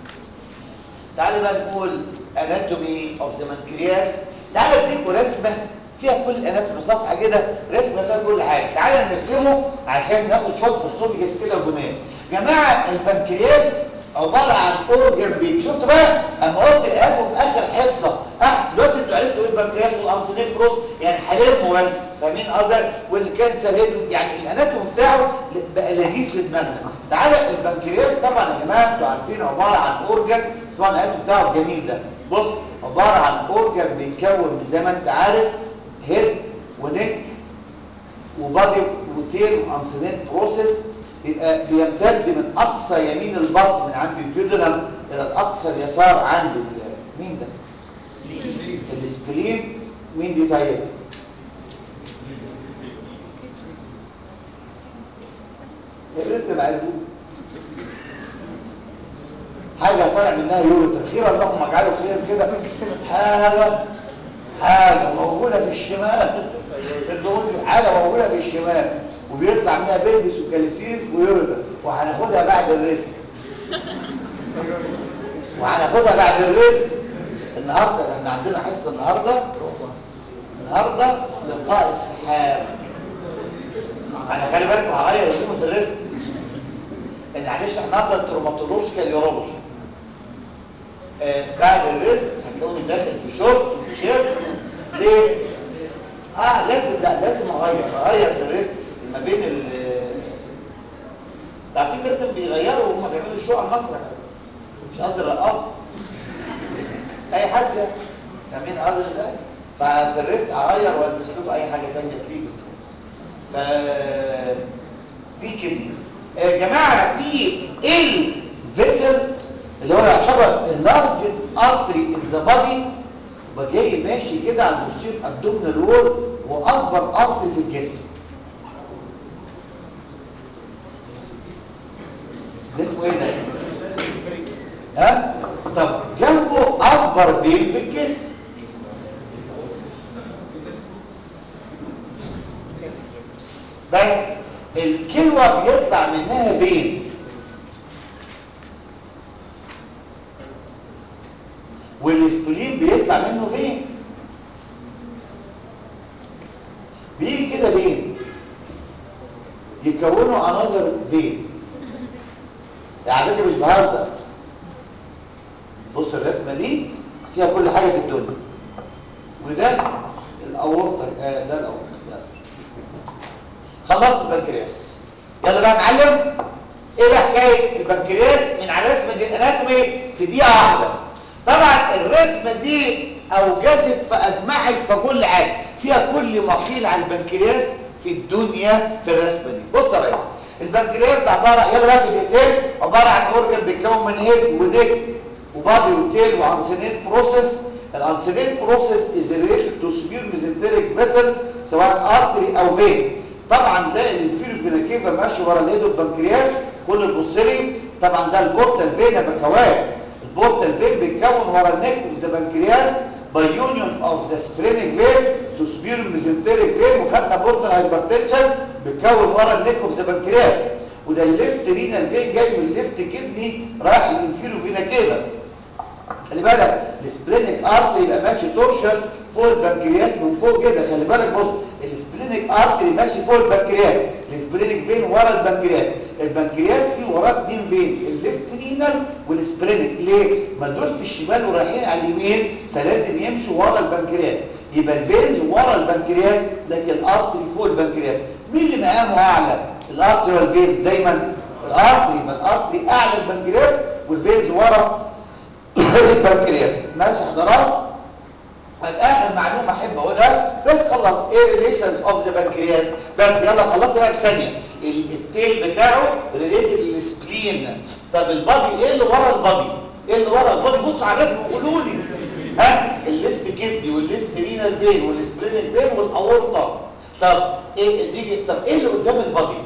Speaker 2: تعالى بقى نقول اناتومي اوف ذا بنكرياس تعالى اديكم رسمه فيها كل الاناتومي صفحه كده رسمه فيها كل حاجه تعالى نرسمه عشان ناخد شويه بروسوفيجس كده وجمال جماعه البنكرياس عباره عن اورجن بيت شفت بقى اما قلت القلب في اخر حصه احسن دلوقتي انتوا عرفتوا ايه البنكرياس والانسولين بروس يعني هلمه بس فاهمين قصدي والكانسر هيد يعني الاناتومي بتاعه بقى لذيذ في دماغنا تعالى البنكرياس طبعا يا جماعه انتوا عارفين عباره عن اورجن اسمها الاناتومي بتاعه الجميل ده بص عباره عن اورجن بيتكون من زي ما انت عارف هيد ونك وبادي وتيل وانسولين بروسيس بيبقى بيمتد من اقصى يمين البطن من عند الديودنم الى الاقصى اليسار عند مين ده السبلين مين دي طيب لسه معلوم حاجه طالع منها يوريتر خير اللهم اجعله خير كده حاجه حاجه موجوده في الشمال حاجه موجوده في الشمال وبيطلع منها بيلبس وكاليسيس ويوريتر وهناخدها بعد الريست وهناخدها بعد الريست النهارده احنا عندنا حصه النهارده النهارده لقاء السحاب انا خلي بالك هغير هدومي في الريست ان معلش احنا النهارده التروماتولوجيكال يورولوجي آه بعد الريست هتلاقوني داخل بشورت وتيشيرت ليه؟ اه لازم لا لازم اغير اغير في الريست ما بين ال عارفين لازم بيغيروا وهم بيعملوا الشو على المسرح مش قصدي الرقاصه اي حد فاهمين قصدي ازاي؟ ففي الريست اغير والبس لكم اي حاجه ثانيه تليق ف دي كده يا جماعه في الفيسل اللي هو يعتبر اللارجست ارتري ان ذا بادي وجاي ماشي كده على البوستير ابدومينال وول واكبر ارتري في الجسم ده اسمه ايه ده ها طب جنبه اكبر اكبر فين في الجسم بس الكلوة بيطلع منها فين والاسبلين بيطلع منه فين بيجي كده فين يكونوا عناصر فين يعني فكرة مش بهزر بص الرسمة دي فيها كل حاجة في الدنيا وده الأورطة آه ده الأورطة يلا خلصت البنكرياس يلا بقى نعلم ايه بقى حكاية البنكرياس من على رسمة دي الاناتومي في دقيقة واحدة طبعا الرسمة دي اوجزت فاجمعت فكل حاجة فيها كل ما قيل عن البنكرياس في الدنيا في الرسمة دي بص يا ريس البنكرياس ده عبارة يلا بقى في دقيقتين عبارة عن اورجن بيتكون من هيد ونيك وبادي وتيل وانسينيت بروسيس الانسينيت بروسيس از ريليتد تو سبير ميزنتريك فيسلز سواء ارتري او فين طبعا ده الانفيريور فينا كيفا ماشي ورا الهيدو البنكرياس كل البوصلي طبعا ده البورتال فينا بكوات البورتال فين بيتكون ورا النك اوف ذا بنكرياس باي يونيون اوف ذا سبرينيك فين تو سبير ميزنتريك فين وخدنا بورتال هايبرتنشن بيتكون ورا النك اوف ذا بنكرياس وده الليفت رينال فين جاي من الليفت كدني رايح الانفيريور فينا كيفا خلي بالك السبلينيك ارتري يبقى ماشي تورشس فوق البنكرياس من فوق كده خلي بالك بص السبلينيك ارتري ماشي فوق البنكرياس السبلينيك فين ورا البنكرياس البنكرياس فيه وراه اتنين فين الليفت رينال والسبلينيك ليه ما دول في الشمال ورايحين على اليمين فلازم يمشوا ورا البنكرياس يبقى الفينز ورا البنكرياس لكن الارتري فوق البنكرياس مين اللي مقامه اعلى الارتري والفين دايما الارتري يبقى الارتري اعلى البنكرياس والفينز ورا البنكرياس ماشي حضرات اخر معلومه احب اقولها بس خلص ايه ريليشنز اوف ذا بنكرياس بس يلا خلصت بقى في ثانيه التيل بتاعه ريليتد للسبلين طب البادي ايه اللي ورا البادي ايه اللي ورا البادي بص على الرسم وقولوا لي ها الليفت كدني والليفت رينال فين والسبلينيك فين والاورطه طب ايه دي طب ايه اللي قدام البادي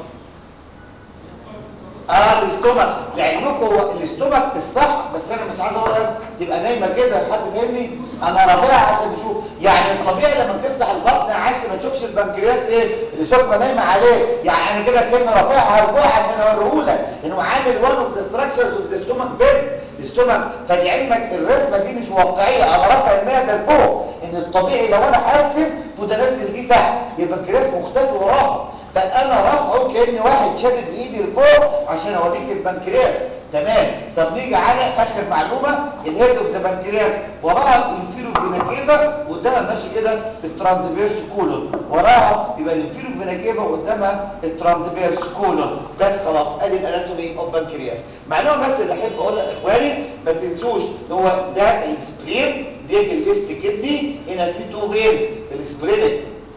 Speaker 2: اه الاستومك لعلمكم هو الاستومك الصح بس انا مش عايز اقول تبقى نايمه كده حد فاهمني انا رافعها عشان نشوف يعني الطبيعي لما بتفتح البطن عايز ما تشوفش البنكرياس ايه الاستومك نايمه عليه يعني انا كده كلمه رافعها هرفعها عشان اوريهولك انه عامل وان اوف ذا ستراكشرز اوف ذا ستومك بيد الاستومك فلعلمك الرسمه دي مش واقعيه انا رافع المعده لفوق ان الطبيعي لو انا هرسم فده نزل دي تحت يبقى البنكرياس مختفي وراها فانا رافعه كان واحد شادد بايدي لفوق عشان اوريك البنكرياس تمام طب نيجي على اخر معلومه الهيد اوف ذا بنكرياس وراها الانفيرو فينا كيفا وقدامها ماشي كده الترانسفيرس كولون وراها يبقى الانفيرو فينا كيفا وقدامها الترانسفيرس كولون بس خلاص ادي الاناتومي اوف بنكرياس معلومه بس اللي احب اقولها لاخواني ما تنسوش هو ده السبلين ديت الليفت كدني هنا في تو فينز السبلينك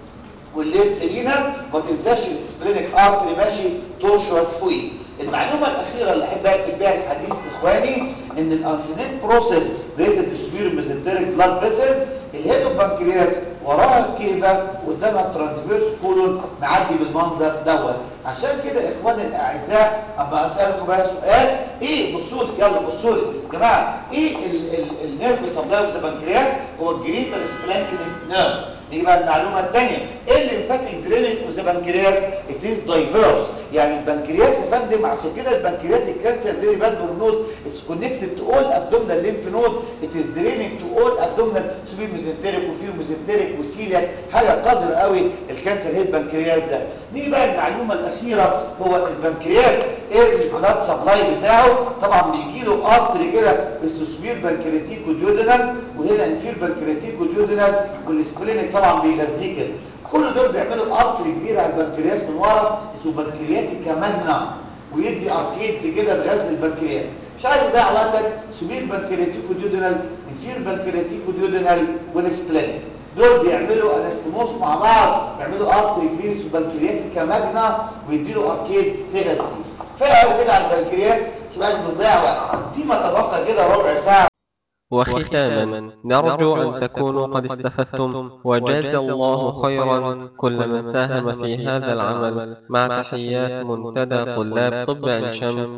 Speaker 2: والليفت رينال ما تنساش السبلينك ارتري ماشي تورشوس فوقيه المعلومه الاخيره اللي احب اقفل بيها الحديث اخواني ان الانسينيت بروسيس ريتد تسوير ميزنتريك بلاد فيسلز الهيدو بانكرياس وراها الكيفه قدامها الترانسفيرس كولون معدي بالمنظر دوت عشان كده اخواني الاعزاء اما اسالكم بقى سؤال ايه بصوا لي يلا بصوا لي يا جماعه ايه النيرف سبلاي اوف ذا بانكرياس هو الجريتر سبلانكينيك نيرف دي بقى المعلومه الثانيه ايه الليمفاتيك درينج اوف ذا بانكرياس ات از دايفيرس يعني البنكرياس يا فندم عشان كده البنكرياتيك كانسر فيري باد بروجنوز اتس كونكتد تو اول ابدومينال ليمف نود ات از دريننج تو اول ابدومينال سوبر ميزنتريك وفيو ميزنتريك وسيلياك حاجه قذره قوي الكانسر هي البنكرياس ده نيجي بقى المعلومه الاخيره هو البنكرياس ايه البلاد سبلاي بتاعه طبعا بيجي له ارتري كده بالسوسبير بنكرياتيكو ديودينال وهنا انفير بنكرياتيكو ديودينال والسبلينك طبعا بيغذيه كده كل دول بيعملوا ارتري كبير على البنكرياس من ورا اسمه بنكرياتيكا ماجنا ويدي اركيدز كده تغذي البنكرياس مش عايز اضيع وقتك سوبير بنكرياتيكو ديودينال انفير بنكرياتيكو ديودينال والسبلينك دول بيعملوا انستموس مع بعض بيعملوا ارتري كبير اسمه بنكرياتيكا ماجنا ويديله اركيدز تغذي كفايه قوي كده على البنكرياس مش بقاش بنضيع وقت فيما تبقى كده ربع ساعه
Speaker 1: وختاما نرجو أن تكونوا قد استفدتم وجاز الله خيرا كل من ساهم في هذا العمل مع تحيات منتدى طلاب طب عين شمس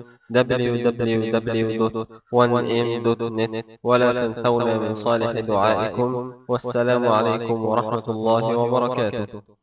Speaker 1: www.1m.net ولا تنسونا من صالح دعائكم والسلام عليكم ورحمة الله وبركاته